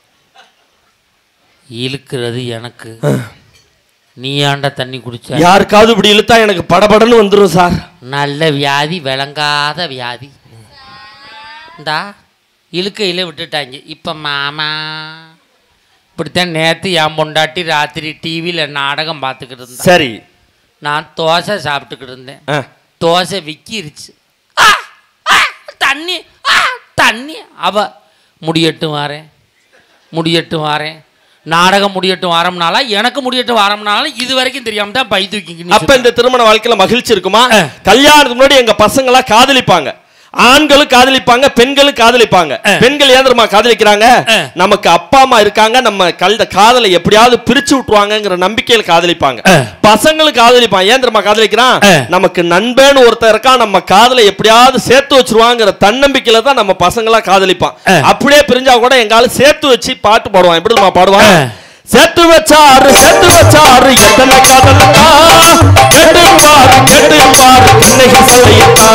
இழுக்கிறது எனக்கு நீ ஆண்ட தண்ணி குடிச்ச யாருக்காவது இப்படி இழுத்தா எனக்கு படபடன்னு வந்துரும் சார் நல்ல வியாதி விளங்காத வியாதி இந்தா இழுக்கையில் விட்டுட்டாங்க இப்போ மாமா இப்படித்தான் நேற்று என் பொண்டாட்டி ராத்திரி டிவியில் நாடகம் பார்த்துக்கிட்டு இருந்தேன் சரி நான் தோசை சாப்பிட்டுக்கிட்டு இருந்தேன் ஆ. தோசை விக்கிருச்சு ஆ, ஆ, தண்ணி ஆ, தண்ணி அவ முடியட்டும் வாரேன் முடியட்டும் வாரேன் நாடகம் முடியட்டும் வாரம்னால எனக்கு முடியட்டும் வாரம்னால இது வரைக்கும் தெரியாம தான் பை தூக்கிக்கின்னு அப்ப இந்த திருமண வாழ்க்கையில மகிழ்ச்சி இருக்குமா ஆ. கல்யாணத்துக்கு முன்னாடி எங்க பசங்க எல்லாம் காதலிப்பாங்க ஆண்களும் காதலிப்பாங்க பெண்களும் காதலிப்பாங்க ஆ. பெண்கள் ஏன் தெரியுமா காதலிக்கிறாங்க ஆ. நமக்கு அப்பா அம்மா இருக்காங்க நம்ம கல்த காதலை எப்படியாவது பிரிச்சு விட்டுருவாங்கங்கிற நம்பிக்கையில காதலிப்பாங்க ஆ. பசங்களும் காதலிப்பான் ஏன் தெரியுமா காதலிக்கிறான் ஆ. நமக்கு நண்பன் ஒருத்தர் இருக்கான் நம்ம காதலை எப்படியாவது சேர்த்து வச்சிருவாங்கிற தன்னம்பிக்கையில தான் நம்ம பசங்களா காதலிப்பான் ஆ. அப்படியே பிரிஞ்சா கூட எங்கால சேர்த்து வச்சு பாட்டு பாடுவான் எப்படி தெரியுமா பாடுவான் ஆ. சேர்த்து வச்சாரு சேர்த்து வச்சாரு எத்தனை காதலா கேட்டு பாரு கேட்டு பாரு கண்ணகி சொல்லிட்டா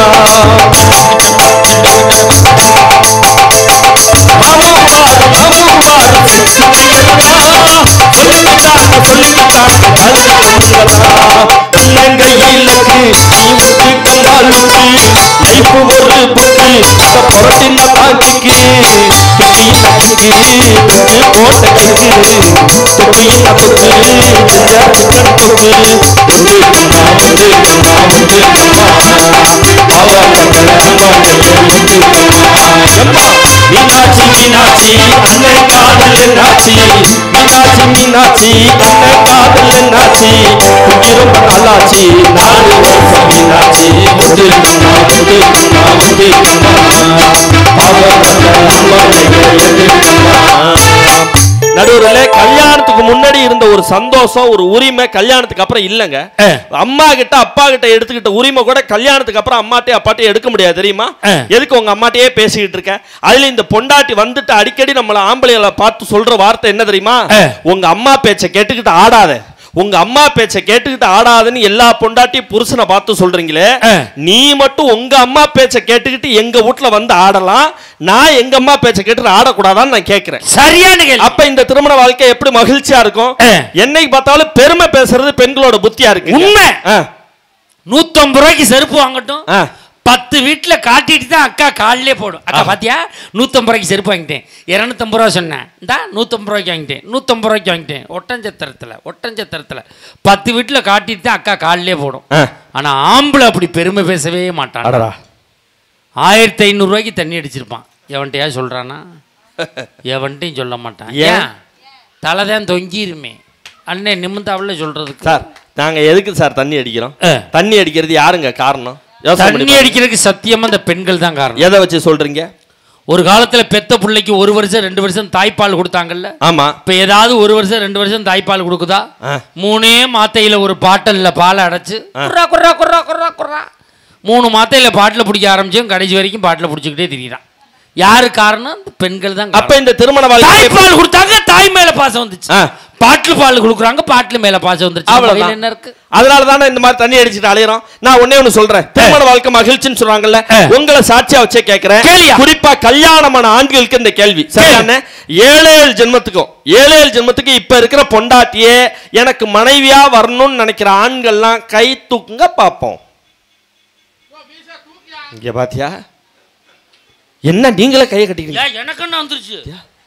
மாமு பாரு மாமு பாரு சொல்லிக்கிட்டாங்க சொல்லிக்கிட்டாங்க இலங்கையிலக்கு நீ முட்டு கண்டாலுக்கு லைஃப் ஒரு புக்கு அத புரட்டின தாக்கிக்கு துக்கி தக்கிக்கு துக்கு போட்ட கிக்கு துக்கி தப்புக்கு நெஞ்ச கண் துக்கு ஒரு எம்மா மீனாட்சி மீனாட்சி அன்னை காதல் என்னாச்சி மீனாட்சி மீனாட்சி அன்னை காதல் என்னாச்சி குடிரும் நல்லாச்சி நாலு வருஷம் மீனாட்சி முதிர்மா முதிர்மா முதிர்மா நடுவுல கல்யாணத்துக்கு முன்னாடி இருந்த ஒரு சந்தோஷம் ஒரு உரிமை கல்யாணத்துக்கு அப்புறம் இல்லங்க ஆ. அம்மா கிட்ட அப்பா கிட்ட எடுத்துக்கிட்ட உரிமை கூட கல்யாணத்துக்கு அப்புறம் அம்மாட்டே அப்பாட்டே எடுக்க முடியாது தெரியுமா ஆ. எதுக்கு உங்க அம்மாட்டையே பேசிக்கிட்டு இருக்க அதுல இந்த பொண்டாட்டி வந்துட்டு அடிக்கடி நம்மள ஆம்பளைகளை பார்த்து சொல்ற வார்த்தை என்ன தெரியுமா ஆ. உங்க அம்மா பேச்சை கேட்டுக்கிட்டு ஆடாத உங்க அம்மா பேச்சை கேட்டுக்கிட்டு ஆடாதுன்னு எல்லா பொண்டாட்டியும் புருஷனை பார்த்து சொல்றீங்களே ஆ. நீ மட்டும் உங்க அம்மா பேச்சை கேட்டுக்கிட்டு எங்க வீட்ல வந்து ஆடலாம் நான் எங்க அம்மா பேச்சை கேட்டுட்டு ஆடக்கூடாதான்னு நான் கேட்கிறேன் சரியான கேள்வி அப்ப இந்த திருமண வாழ்க்கை எப்படி மகிழ்ச்சியா இருக்கும் ஆ. என்னைக்கு பார்த்தாலும் பெருமை பேசுறது பெண்களோட புத்தியா இருக்கு உண்மை. ஆ, நூத்தம்பது ரூபாய்க்கு செருப்பு வாங்கட்டும் ஆ. பத்து வீட்டுல காட்டிட்டு தான் அக்கா காலிலே போடும் அக்கா பாத்தியா நூத்தம்பது ரூபாய்க்கு செருப்பு வாங்கிட்டேன் இருநூத்தம்பது ரூபா சொன்னேன் இந்தா நூத்தம்பது ரூபாய்க்கு வாங்கிட்டேன் நூத்தம்பது ரூபாய்க்கு வாங்கிட்டேன் ஒட்டஞ்சத்திரத்துல ஒட்டஞ்சத்திரத்துல பத்து வீட்டுல காட்டிட்டு தான் அக்கா காலிலே போடும் ஆ. ஆனா ஆம்பளை அப்படி பெருமை பேசவே மாட்டான் அடடா ஆயிரத்தி ஐநூறு ரூபாய்க்கு தண்ணி அடிச்சிருப்பான் எவன்கிட்டயா சொல்றானா எவன்ட்டையும் சொல்ல மாட்டான் ஏன்? ஏன் தலை தான் தொங்கிருமே அண்ணே நிமிந்தாவில் சொல்றதுக்கு சார் நாங்க எதுக்கு சார் தண்ணி அடிக்கிறோம் ஆ. தண்ணி அடிக்கிறது யாருங்க காரணம் யோசனை பண்ணி தண்ணி பாருங்க. அடிக்கிறதுக்கு சத்தியமா அந்த பெண்கள் தான் காரணம் எதை வச்சு சொல்றீங்க ஒரு காலத்துல பெத்த பிள்ளைக்கு ஒரு வருஷம் ரெண்டு வருஷம் தாய்ப்பால் கொடுத்தாங்கல்ல ஆமா இப்ப ஏதாவது ஒரு வருஷம் ரெண்டு வருஷம் தாய்ப்பால் கொடுக்குதா ஆ. மூணே மாத்தையில ஒரு பாட்டல்ல பாலை அடைச்சு குர்ரா குர்ரா குர்ரா குர்ரா குர்ரா மூணு மாத்தையில பாட்டில் பிடிக்க ஆரம்பிச்சும் கடைசி வரைக்கும் பாட்டில் பிடிச்சிக்கிட்டே திரியிறான் யாரு காரணம் இந்த பெண்கள் தான் அப்ப இந்த திருமண வாழ்க்கை எப்படி- தாய்ப்பால் கொடுத்தாங்க தாய் மேல பாசம் வந்துச்சு ஆ. பாட்டில் பால் கொடுக்குறாங்க பாட்டில் மேல பாசம் வந்துருச்சு நம்ம அவ்வளவுதான். கையில என்ன இருக்கு அதனால தானே இந்த மாதிரி தண்ணி அடிச்சுட்டு அலையறோம் நான் ஒண்ணே ஒண்ணு சொல்றேன் திருமண வாழ்க்கை மகிழ்ச்சின்னு சொல்றாங்கல்ல ஆ. உங்களை சாட்சியா வச்சே கேக்குறேன் கேளியா? குறிப்பா கல்யாணமான ஆண்களுக்கு இந்த கேள்வி சரியான ஏழு ஏழு ஜென்மத்துக்கும் ஏழு ஏழு ஜென்மத்துக்கு இப்ப இருக்கிற பொண்டாட்டியே எனக்கு மனைவியா வரணும்னு நினைக்கிற ஆண்கள்லாம் கை தூக்குங்க பாப்போம் இங்க பாத்தியா என்ன நீங்களே கையை கட்டிக்கிறீங்க ஏன் எனக்கு என்ன வந்துருச்சு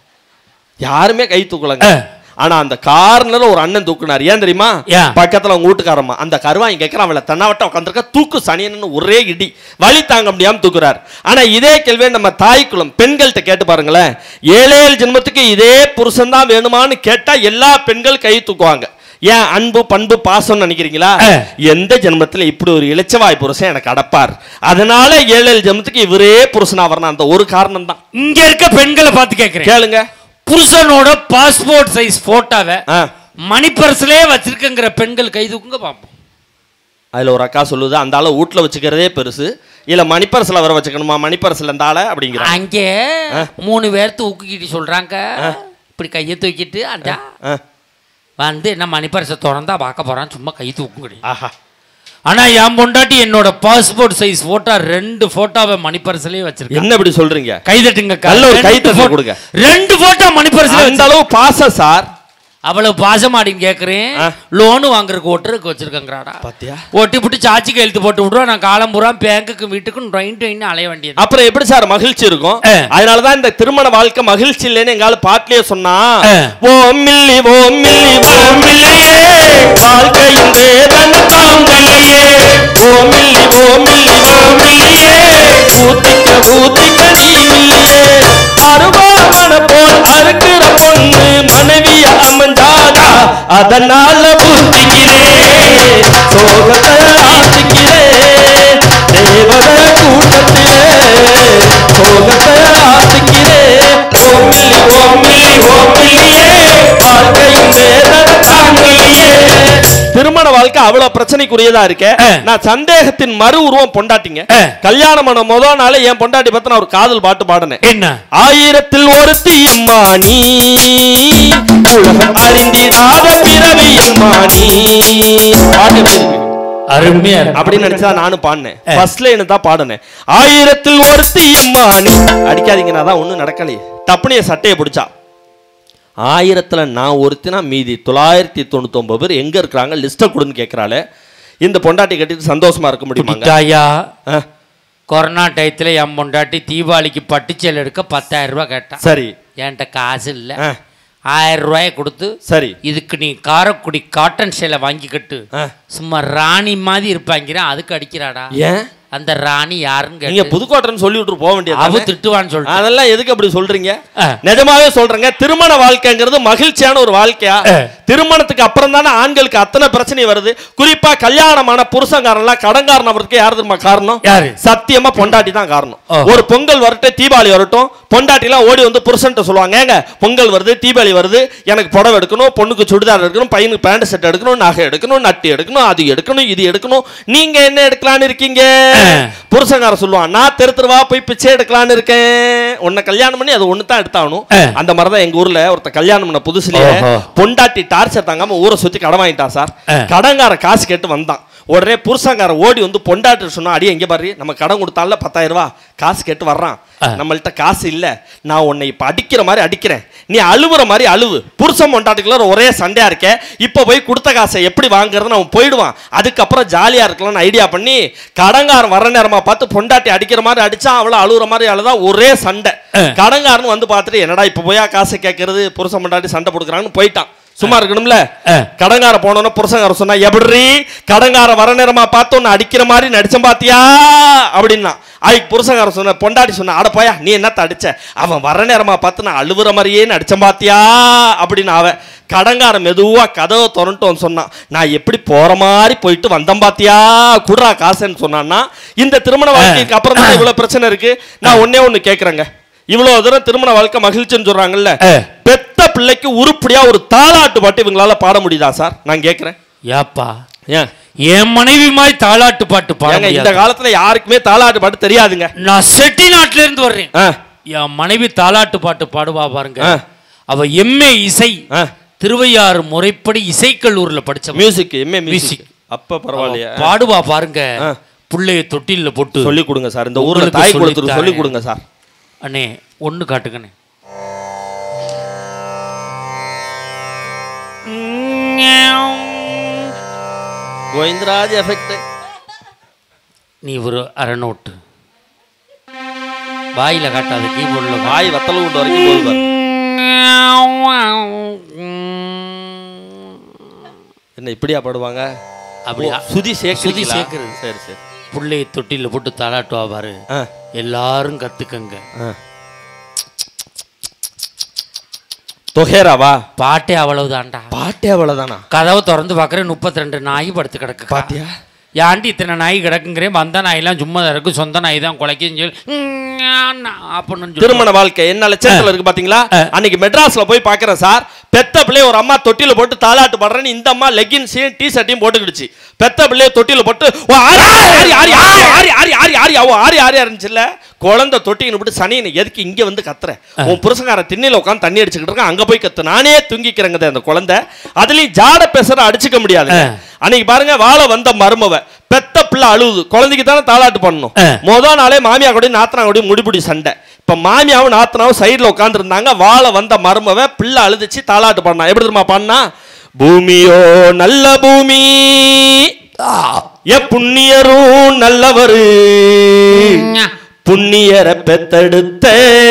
யாருமே கை தூக்கலங்க ஆ. ஆனா அந்த கார்னர்ல ஒரு அண்ணன் தூக்குனார் ஏன் தெரியுமா ஏன்? பக்கத்துல அவங்க வீட்டுக்காரம்மா அந்த கருவாய் கேட்கறான் அவளை தன்னாவட்ட உட்காந்துருக்க தூக்கு சனியன்னு ஒரே இடி வலி தாங்க முடியாம தூக்குறார் ஆனா இதே கேள்வியை நம்ம தாய்க்குளம் பெண்கள்கிட்ட கேட்டு பாருங்களேன் ஏழு ஏழு ஜென்மத்துக்கு இதே புருஷன் தான் வேணுமான்னு கேட்டா எல்லா பெண்கள் கை தூக்குவாங்க ஏன் அன்பு பண்பு பாசம்னு நினைக்கிறீங்களா ஆ. எந்த ஜென்மத்துல இப்படி ஒரு இளைச்சவாய் புருஷன் எனக்கு அடப்பார் அதனால ஏழு ஏழு ஜென்மத்துக்கு இவரே புருஷனா வரணும் அந்த ஒரு காரணம் தான் இங்க இருக்க பெண்களை பார்த்து கேட்கிறேன் கேளுங்க புருஷனோட பாஸ்போர்ட் சைஸ் போட்டோவை ஆ. மணிப்பர்ஸ்லயே வச்சிருக்கங்கிற பெண்கள் கை தூக்குங்க பார்ப்போம் அதில் ஒரு அக்கா சொல்லுது அந்த ஆளை வீட்டில் வச்சுக்கிறதே பெருசு இல்லை மணிப்பரசில் வர வச்சுக்கணுமா மணிப்பரசில் இந்த ஆளை அப்படிங்கிறாங்க அங்கே மூணு பேர் தூக்கிக்கிட்டு சொல்றாங்க இப்படி கையை தூக்கிட்டு அந்த ஆ. வந்து என்ன மணிப்பரிசை திறந்தா பார்க்க போறான் சும்மா கை தூக்குங்கடி ஆஹா ஆனா என் பொண்டாட்டி என்னோட பாஸ்போர்ட் சைஸ் போட்டோ ரெண்டு போட்டோவை மணிப்பரிசிலே வச்சிருக்கேன் என்ன இப்படி சொல்றீங்க கைதட்டுங்க அக்கா. நல்ல ஒரு ரெண்டு கைத்தட்டல் photo- கொடுங்க. ரெண்டு போட்டோ மணிப்பரிசிலே அந்த அளவு பாசம் சார் அவ்வளவு பாசமாடின்னு கேட்குறேன் ஆ. லோனு வாங்குறதுக்கு ஒட்டுறதுக்கு வச்சிருக்கேங்கிறாடா பாத்தியா ஒட்டி புட்டு சாட்சி கையெழுத்து போட்டு விடுவோம் நான் காலம் பூரா பேங்குக்கு வீட்டுக்கும் ட்ரெயின் ட்ரெயின் அலைய வேண்டியது அப்புறம் எப்படி சார் மகிழ்ச்சி இருக்கும் ஆ. அதனாலதான் இந்த திருமண வாழ்க்கை மகிழ்ச்சி இல்லைன்னு எங்கால பாட்டிலேயே சொன்னா ஆ. ஓ மில்லி ஓ மில்லி ஓ மில்லியே வாழ்க்கையின் வேதனை தாங்கலையே ஓ மில்லி ஓ மில்லி ஓ மில்லியே ஊத்திக்க ஊத்திக்க நீ மில்லியே அருவாமன போல் அறுக்கிற பொண்ணு மனைவிய அமைஞ்சாதா அதனால புத்திக்கிறேன் சோகத்தை ஆசிக்கிறேன் தேவத கூட்டத்திலே சோகத்தை ஆசிக்கிறேன் ஓமில்லி ஓமில்லி ஓமில்லியே வாழ்க்கையின் வேதனை தாங்கலையே திருமண வாழ்க்கை அவ்வளவு பிரச்சனைக்குரியதா இருக்க ஆ. நான் சந்தேகத்தின் மறு உருவம் பொண்டாட்டிங்க ஆ. கல்யாணம் பண்ண முத நாளே என் பொண்டாட்டி பார்த்து நான் ஒரு காதல் பாட்டு பாடினேன் என்ன ஆயிரத்தில் ஒருத்தி அம்மா நீ உலகம் அறிந்திடாத பிறவி அம்மா நீ பாட்டு எப்படி இருக்கு? அருமையா இருக்கு. அப்படின்னு நினைச்சா நானும் பாடினேன் ஃபர்ஸ்ட் லைன் தான் பாடினேன் ஆயிரத்தில் ஒருத்தி அம்மா நீ அடிக்காதீங்க நான் தான் ஒன்றும் நடக்கலையே டப்புனிய சட்டையை பிடிச்சா ஆயிரத்துல நான் ஒருத்தினா மீதி தொள்ளாயிரத்தி தொண்ணூத்தொன்பது பேர் எங்க இருக்கிறாங்க லிஸ்ட்டை கொடுன்னு கேட்கறாளே இந்த பொண்டாட்டி கட்டிட்டு சந்தோஷமா இருக்க முடியுமாங்க தாயா ஆ, கொரோனா டயத்துல என் பொண்டாட்டி தீபாவளிக்கு பட்டுச்சேல் எடுக்க பத்தாயிரம் ரூபாய் கேட்டான் சரி என்கிட்ட காசு இல்லை ஆ, ஆயிரம் ரூபாயை கொடுத்து சரி இதுக்கு நீ காரக்குடி காட்டன் சேலை வாங்கிக்கிட்டு ஆ. சும்மா ராணி மாதிரி இருப்பாங்கிறேன் அதுக்கு அடிக்கிறாடா ஏன் அந்த ராணி யாருன்னு நீங்க கேட்டு புதுக்கோட்டைன்னு சொல்லி விட்டு போக அவ வேண்டியது திட்டுவான்னு சொல்லிட்டு அதெல்லாம் எதுக்கு அப்படி சொல்றீங்க ஆ. நிஜமாவே சொல்றேங்க திருமண வாழ்க்கைங்கிறது மகிழ்ச்சியான ஒரு வாழ்க்கையா ஆ. திருமணத்துக்கு அப்புறம் தானே ஆண்களுக்கு அத்தனை பிரச்சனை வருது குறிப்பா கல்யாணமான புருஷங்காரன்லாம் கடன்காரன் அவருக்கு யார் தெரியுமா காரணம் யாரு? சத்தியமா பொண்டாட்டி தான் காரணம் ஓ. ஒரு பொங்கல் வரட்டும் தீபாவளி வரட்டும் பொண்டாட்டிலாம் ஓடி வந்து புருஷன்ட்ட சொல்லுவாங்க ஏங்க பொங்கல் வருது தீபாவளி வருது எனக்கு புடவை எடுக்கணும் பொண்ணுக்கு சுடிதார் எடுக்கணும் பையனுக்கு பேண்ட் செட் எடுக்கணும் நகை எடுக்கணும் நட்டு எடுக்கணும் அது எடுக்கணும் இது எடுக்கணும் நீங்க என்ன எடுக்கலான்னு இருக்கீங்க புருஷங்கார சொல்லுவான் நான் தெரு தெருவா போய் பிச்சை எடுக்கலான்னு இருக்கேன் உன்னை கல்யாணம் பண்ணி அது ஒண்ணு தான் எடுத்தாகணும் ஆ. அந்த மாதிரி தான் எங்க ஊர்ல ஒருத்த கல்யாணம் பண்ண புதுசுலயே ஓஹோ. பொண்டாட்டி டார்ச்சர் தாங்காம ஊரை சுத்தி கடன் வாங்கிட்டான் சார் ஆ. கடன்கார காசு கேட்டு வந்தான் உடனே புருஷங்கார ஓடி வந்து பொண்டாட்டி சொன்னா அடி எங்க பாரு நம்ம கடன் கொடுத்தால பத்தாயிரம் ரூபாய் காசு கேட்டு வர்றான் ஆ. நம்மள்ட்ட காசு இல்ல நான் உன்னை இப்ப அடிக்கிற மாதிரி அடிக்கிறேன் நீ அழுவுற மாதிரி அழுவு புருஷன் பொண்டாட்டிக்குள்ள ஒரே சண்டையா இருக்க இப்ப போய் கொடுத்த காசை எப்படி வாங்குறதுன்னு அவன் போயிடுவான் அதுக்கப்புறம் ஜாலியா இருக்கலாம்னு ஐடியா பண்ணி கடங்காரன் வர நேரமா பார்த்து பொண்டாட்டி அடிக்கிற மாதிரி அடிச்சா அவள அழுகுற மாதிரி அழுதா ஒரே சண்டை ஆ. கடங்காரன் வந்து பார்த்துட்டு என்னடா இப்ப போயா காசை கேட்கறது புருஷன் பொண்டாட்டி சண்டை போடுக்கிறான்னு போயிட்டான் சும்மா இருக்கணும்ல ஆ. கடங்கார போனோன்னு புருஷங்கார சொன்னா எப்படி கடங்கார வர நேரமா பார்த்து உன்னை அடிக்கிற மாதிரி நடிச்சேன் பாத்தியா அப்படின்னா அதுக்கு புருஷங்கார சொன்ன பொண்டாட்டி சொன்ன அட போயா நீ என்னத்த அடிச்ச அவன் வர நேரமா பார்த்து நான் அழுவுற மாதிரியே நடிச்சேன் பாத்தியா அப்படின்னு அவன் கடங்கார மெதுவா கதவை திறந்துட்டு வந்து சொன்னான் நான் எப்படி போற மாதிரி போயிட்டு வந்தேன் பாத்தியா குடுறா காசுன்னு சொன்னான்னா இந்த திருமண வாழ்க்கைக்கு அப்புறம் தான் இவ்வளவு பிரச்சனை இருக்கு நான் ஒன்னே ஒண்ணு கேக்குறேங்க இவ்வளவு தூரம் திருமண வாழ்க்கை மகிழ்ச்சின்னு சொல்றாங்கல்ல ஆ. பெத்த பிள்ளைக்கு உருப்படியா ஒரு தாலாட்டு பாட்டு இவங்களால பாட முடியுதா சார் நான் கேக்குறேன் ஏப்பா ஏன் என் மனைவி மாதிரி தாலாட்டு பாட்டு பாட ஏங்க இந்த முடியாது. காலத்துல யாருக்குமே தாலாட்டு பாட்டு தெரியாதுங்க நான் செட்டி நாட்டுல இருந்து வர்றேன் ஆ, என் மனைவி தாலாட்டு பாட்டு பாடுவா பாருங்க ஆ. அவ எம்ஏ இசை ஆ. திருவையாறு முறைப்படி இசைக்கல்லூர்ல படிச்ச மியூசிக் எம்ஏ மியூசிக் மியூசிக். அப்ப பரவாயில்லையா பாடுவா பாருங்க ஆ. புள்ளைய தொட்டில்ல போட்டு சொல்லி கொடுங்க சார் இந்த ஊர்ல உங்களுக்கு தாய் சொல்லித் கொடுத்துரு சொல்லி தரேன். கொடுங்க சார் அண்ணே ஒண்ணு காட்டுங்கண்ணே கோவிந்தராஜ் எஃபெக்ட் நீ ஒரு அரை நோட்டு வாயில காட்டாத கீபோர்ட்ல வாய் வத்தல கொண்டு வரைக்கும் போகுது பாரு. என்ன இப்படியா பாடுவாங்க அப்படியா ஓ, சுதி சுதி சேர்க்குறீங்களா? சேர்க்கிறது. சரி சரி புள்ளைய தொட்டில போட்டு தாலாட்டுவா பாரு ஆ, எல்லாரும் கத்துக்கங்க ஆ. தொகேராவா பாட்டே அவ்வளவுதான்டா பாட்டே அவ்வளவுதானா கதவை திறந்து பார்க்குறேன் முப்பத்தி ரெண்டு நாய் படுத்து கிடக்கு பாத்தியா ஏன்டி இத்தனை நாய் கிடக்குங்கிறேன் வந்த நாயெல்லாம் சும்மா தான் இருக்கு சொந்த நாய் தான் குலைக்குன்னு சொல்லி ம், அப்படின்னு சொல்லி திருமண வாழ்க்கை என்ன லட்சத்துல இருக்கு பாத்தீங்களா அன்னைக்கு மெட்ராஸ்ல போய் பாக்குறேன் சார் பெத்த பிள்ளைய ஒரு அம்மா தொட்டில போட்டு தாலாட்டு பாடுறேன்னு இந்த அம்மா லெகின்ஸையும் டி ஷர்ட்டையும் போட்டுக்கிடுச்சு பெத்த பிள்ளைய தொட்டில போட்டு ஓ, ஆரி, ஆரி, ஆரி, ஆரி, ஆரி, ஆரி, ஆரி, ஆரி, அவ ஆரி ஆரி இருந்துச்சுல்ல குழந்தை தொட்டின்னு போட்டு சனியனை எதுக்கு இங்க வந்து கத்துற உன் புருஷங்கார திண்ணையில உட்காந்து தண்ணி அடிச்சுக்கிட்டு இருக்கான் அங்க போய் கத்து நானே தூங்கிக்கிறேங்க அந்த குழந்தை அதுலயும் ஜாட பேசுற அடிச்சுக்க முடியாது அன்னைக்கு பாருங்க வாழ வந்த மருமவ பெத்த பிள்ளை அழுவுது குழந்தைக்கு தானே தாலாட்டு பண்ணணும் ஆ. முத நாளே மாமியா கூட நாத்தனா கூட முடிபிடி சண்டை இப்ப மாமியாவும் நாத்தனாவும் சைடுல உட்கார்ந்து இருந்தாங்க வாழ வந்த மருமவ பிள்ளை அழுதுச்சு தாலாட்டு பண்ணா எப்படி தெரியுமா பண்ணா பூமியோ நல்ல பூமி எ புண்ணியரும் நல்லவரு புண்ணியரை பெத்தெடுத்த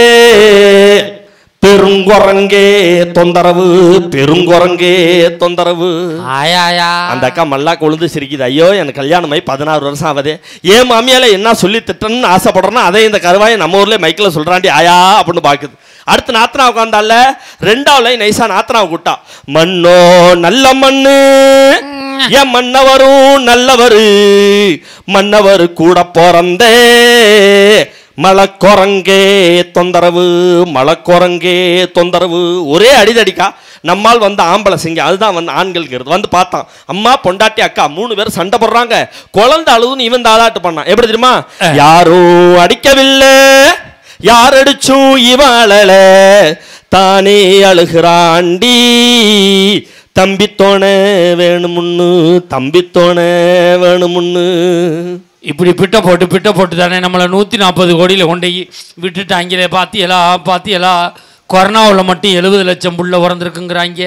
பெருங்குரங்கே தொந்தரவு பெருங்குரங்கே தொந்தரவு ஆயாயா அந்த அக்கா மல்லா கொழுந்து சிரிக்குது ஐயோ எனக்கு கல்யாணம் ஆகி பதினாறு வருஷம் ஆகுது ஏன் மாமியால என்ன சொல்லி திட்டணும்னு ஆசைப்படுறேன்னா அதே இந்த கருவாயை நம்ம ஊர்ல மைக்கில் சொல்றாண்டி ஆயா அப்படின்னு பாக்குது அடுத்து நாத்தனா உட்காந்தால ரெண்டாவது நைசா நாத்தனா கூட்டா மண்ணோ நல்ல மண்ணு என் மன்னவரும் நல்லவரு மன்னவர் கூட பிறந்தே மலக்குரங்கே தொந்தரவு மலக்குரங்கே தொந்தரவு ஒரே அடிதடிக்கா நம்மால் வந்து ஆம்பளை சிங்கம் அதுதான் வந்து ஆண்கள்ங்கிறது வந்து பார்த்தான் அம்மா பொண்டாட்டி அக்கா மூணு பேரும் சண்டை போடுறாங்க குழந்தை அழுதுன்னு இவன் தாளாட்டு பண்ணான் எப்படி தெரியுமா யாரும் அடிக்கவில்லை யார் அடிச்சும் இவன் அழல தானே அழுகிறாண்டி தம்பித்தோண வேணுமுன்னு தம்பித்தோண வேணுமுன்னு இப்படி பிட்ட போட்டு பிட்ட போட்டு தானே நம்மளை நூற்றி நாற்பது கோடியில் கொண்டு போய் விட்டுட்டாங்களே பாத்தியலா பாத்தியலா கொரோனாவில் மட்டும் எழுபது லட்சம் புள்ள பிறந்திருக்குங்கிறாங்க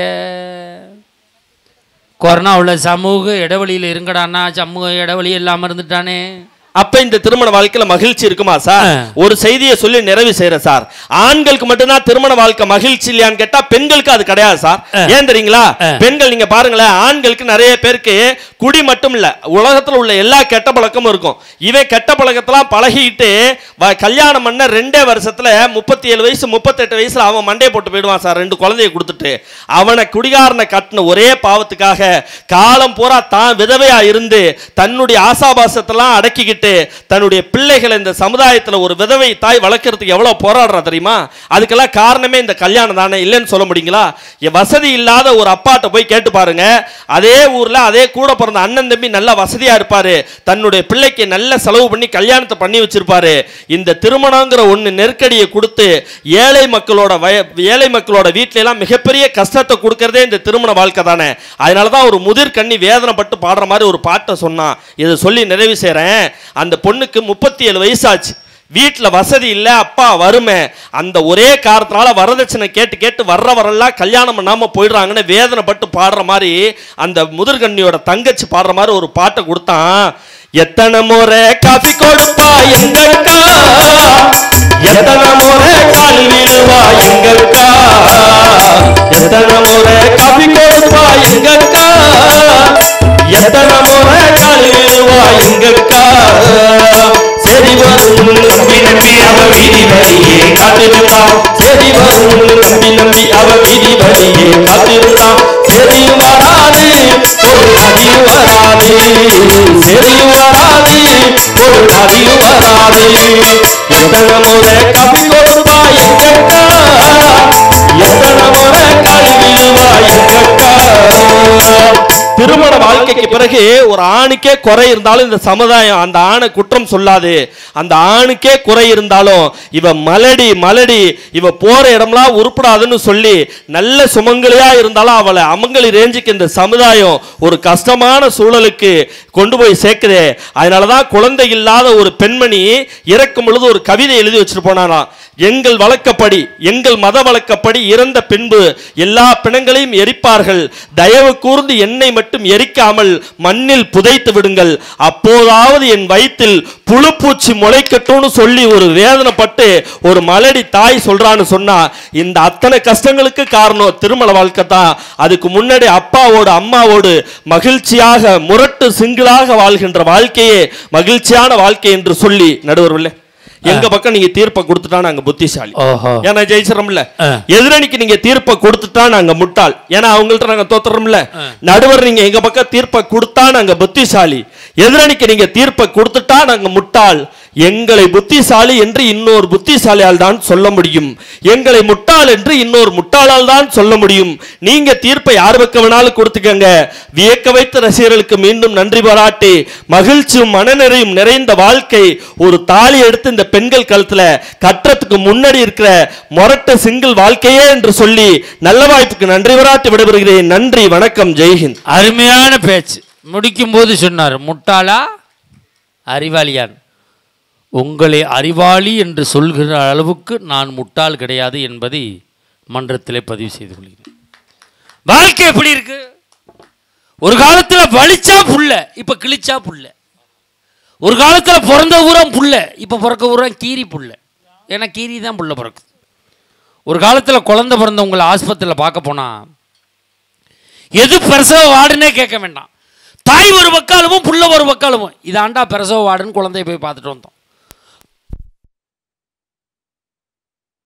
கொரோனாவில் சமூக இடைவெளியில் இருங்கடான்னா சமூக இடைவெளி இல்லாமல் இருந்துட்டானே அப்ப இந்த திருமண வாழ்க்கையில மகிழ்ச்சி இருக்குமா சார் ஆ. ஒரு செய்தியை சொல்லி நிறைவு செய்யறேன் சார் ஆண்களுக்கு மட்டும்தான் திருமண வாழ்க்கை மகிழ்ச்சி இல்லையான்னு கேட்டா பெண்களுக்கு அது கிடையாது சார் ஆ. ஏன் தெரியுங்களா ஆ. பெண்கள் நீங்க பாருங்களேன் ஆண்களுக்கு நிறைய பேருக்கு குடி மட்டும் இல்ல உலகத்துல உள்ள எல்லா கெட்ட பழக்கமும் இருக்கும் இவன் கெட்ட பழக்கத்தெல்லாம் பழகிட்டு வ- கல்யாணம் பண்ண ரெண்டே வருஷத்துல முப்பத்தி ஏழு வயசு முப்பத்தெட்டு வயசுல அவன் மண்டையை போட்டு போயிடுவான் சார் ரெண்டு குழந்தைய கொடுத்துட்டு அவனை குடிகாரனை கட்டின ஒரே பாவத்துக்காக காலம் பூரா தான் விதவையா இருந்து தன்னுடைய ஆசாபாசத்தெல்லாம் அடக்கிக்கிட்டு தன்னுடைய பிள்ளைகளை இந்த சமுதாயத்துல ஒரு விதவை தாய் வளர்க்கறதுக்கு எவ்வளவு போராடுறா தெரியுமா அதுக்கெல்லாம் காரணமே இந்த கல்யாணம் தானே இல்லைன்னு சொல்ல முடியுங்களா எ- வசதி இல்லாத ஒரு அப்பாட்ட போய் கேட்டு பாருங்க அதே ஊர்ல அதே கூட பிறந்த அண்ணன் தம்பி நல்ல வசதியா இருப்பாரு தன்னுடைய பிள்ளைக்கு நல்ல செலவு பண்ணி கல்யாணத்தை பண்ணி வச்சிருப்பாரு இந்த திருமணங்கிற ஒண்ணு நெருக்கடியை கொடுத்து ஏழை மக்களோட வய ஏழை மக்களோட வீட்ல எல்லாம் மிகப்பெரிய கஷ்டத்தை கொடுக்கறதே இந்த திருமண வாழ்க்கை தானே அதனால தான் ஒரு முதிர் கண்ணி வேதனைப்பட்டு பாடுற மாதிரி ஒரு பாட்டை சொன்னான் இதை சொல்லி நிறைவு செய்றேன் அந்த பொண்ணுக்கு முப்பத்தி ஏழு வயசாச்சு வீட்டில் வசதி இல்லை அப்பா வறுமை அந்த ஒரே காரணத்தினால வரதட்சணை கேட்டு கேட்டு வர்றவரெல்லாம் கல்யாணம் பண்ணாம போயிடுறாங்கன்னு வேதனைப்பட்டு பாடுற மாதிரி அந்த முதிர்கண்ணியோட தங்கச்சி பாடுற மாதிரி ஒரு பாட்டை கொடுத்தான் எத்தனை முறை காஃபி கொடுப்பா எங்கக்கா எத்தனை முறை கால் விழுவா எங்கக்கா எத்தனை முறை காஃபி கொடுப்பா எங்கக்கா எத்தனை முறை கால் விழுவா எங்கக்கா சரி வரும் நம்பி நம்பி அவ வீதி வழியே காத்திருந்தா சரி வரும் நம்பி நம்பி அவ வீதி வழியே காத்திருந்தா சரி வராது ஒரு நதி வராது சரி வராது ஒரு நதி வராது எத்தனை முறை கவி கொடுப்பா எங்கக்கா எத்தனை முறை கால் விழுவா எங்கக்கா திருமண வாழ்க்கைக்கு பிறகு ஒரு ஆணுக்கே குறை இருந்தாலும் இந்த சமுதாயம் அந்த ஆணை குற்றம் சொல்லாது அந்த ஆணுக்கே குறை இருந்தாலும் இவ மலடி மலடி இவ போற இடம்லாம் உருப்படாதுன்னு சொல்லி நல்ல சுமங்கலியா இருந்தாலும் அவளை அமங்கலி ரேஞ்சுக்கு இந்த சமுதாயம் ஒரு கஷ்டமான சூழலுக்கு கொண்டு போய் சேர்க்குதே அதனாலதான் குழந்தை இல்லாத ஒரு பெண்மணி இறக்கும் பொழுது ஒரு கவிதை எழுதி வச்சுட்டு போனாலாம் எங்கள் வழக்கப்படி எங்கள் மத வழக்கப்படி இறந்த பின்பு எல்லா பிணங்களையும் எரிப்பார்கள் தயவு கூர்ந்து என்னை மட்டும் எரிக்காமல் மண்ணில் புதைத்து விடுங்கள் அப்போதாவது என் வயிற்றில் புழுப்பூச்சி முளைக்கட்டும்னு சொல்லி ஒரு வேதனைப்பட்டு ஒரு மலடி தாய் சொல்றான்னு சொன்னா இந்த அத்தனை கஷ்டங்களுக்கு காரணம் திருமண வாழ்க்கை தான் அதுக்கு முன்னாடி அப்பாவோடு அம்மாவோடு மகிழ்ச்சியாக முரட்டு சிங்கிளாக வாழ்கின்ற வாழ்க்கையே மகிழ்ச்சியான வாழ்க்கை என்று சொல்லி நடுவர்களே எங்க பக்கம் நீங்க தீர்ப்பை கொடுத்துட்டா நாங்க புத்திசாலி ஓஹோ ஏன்னா ஜெயிச்சிடறோம்ல ஆ. எதிரணிக்கு நீங்க தீர்ப்பை கொடுத்துட்டா நாங்க முட்டாள் ஏன்னா அவங்கள்ட்ட நாங்க தோத்துறோம்ல நடுவர் நீங்க எங்க பக்கம் தீர்ப்பை கொடுத்தா நாங்க புத்திசாலி எதிரணிக்கு நீங்க தீர்ப்பை கொடுத்துட்டா நாங்க முட்டாள் எங்களை புத்திசாலி என்று இன்னொரு புத்திசாலியால் தான் சொல்ல முடியும் எங்களை முட்டாள் என்று இன்னொரு முட்டாளால் தான் சொல்ல முடியும் நீங்க தீர்ப்பை யார் பக்கம் வேணாலும் கொடுத்துக்கங்க வியக்க வைத்த ரசிகர்களுக்கு மீண்டும் நன்றி பாராட்டி மகிழ்ச்சியும் மனநிறையும் நிறைந்த வாழ்க்கை ஒரு தாலி எடுத்து இந்த பெண்கள் கழுத்துல கட்டுறதுக்கு முன்னாடி இருக்கிற மொரட்ட சிங்கிள் வாழ்க்கையே என்று சொல்லி நல்ல வாய்ப்புக்கு நன்றி பாராட்டி விடைபெறுகிறேன் நன்றி வணக்கம் ஜெய்ஹிந்த் அருமையான பேச்சு முடிக்கும் போது சொன்னார் முட்டாளா அறிவாளியான் உங்களை அறிவாளி என்று சொல்கிற அளவுக்கு நான் முட்டாள் கிடையாது என்பதை மன்றத்திலே பதிவு செய்து கொள்கிறேன் வாழ்க்கை எப்படி இருக்கு ஒரு காலத்தில் வலிச்சா புள்ள இப்போ கிழிச்சா புள்ள ஒரு காலத்தில் பிறந்த ஊரம் புள்ள இப்போ பிறக்க ஊரம் கீரி புள்ள ஏன்னா கீரி தான் புள்ள பிறக்குது ஒரு காலத்தில் குழந்தை பிறந்தவங்களை ஆஸ்பத்திரியில் பார்க்க போனால் எது பிரசவ வார்டுன்னே கேட்க வேண்டாம் தாய் ஒரு பக்காலமும் புள்ள ஒரு பக்காலமும் இதாண்டா பிரசவ வார்டுன்னு குழந்தைய போய் பார்த்துட்டு வந்தோம்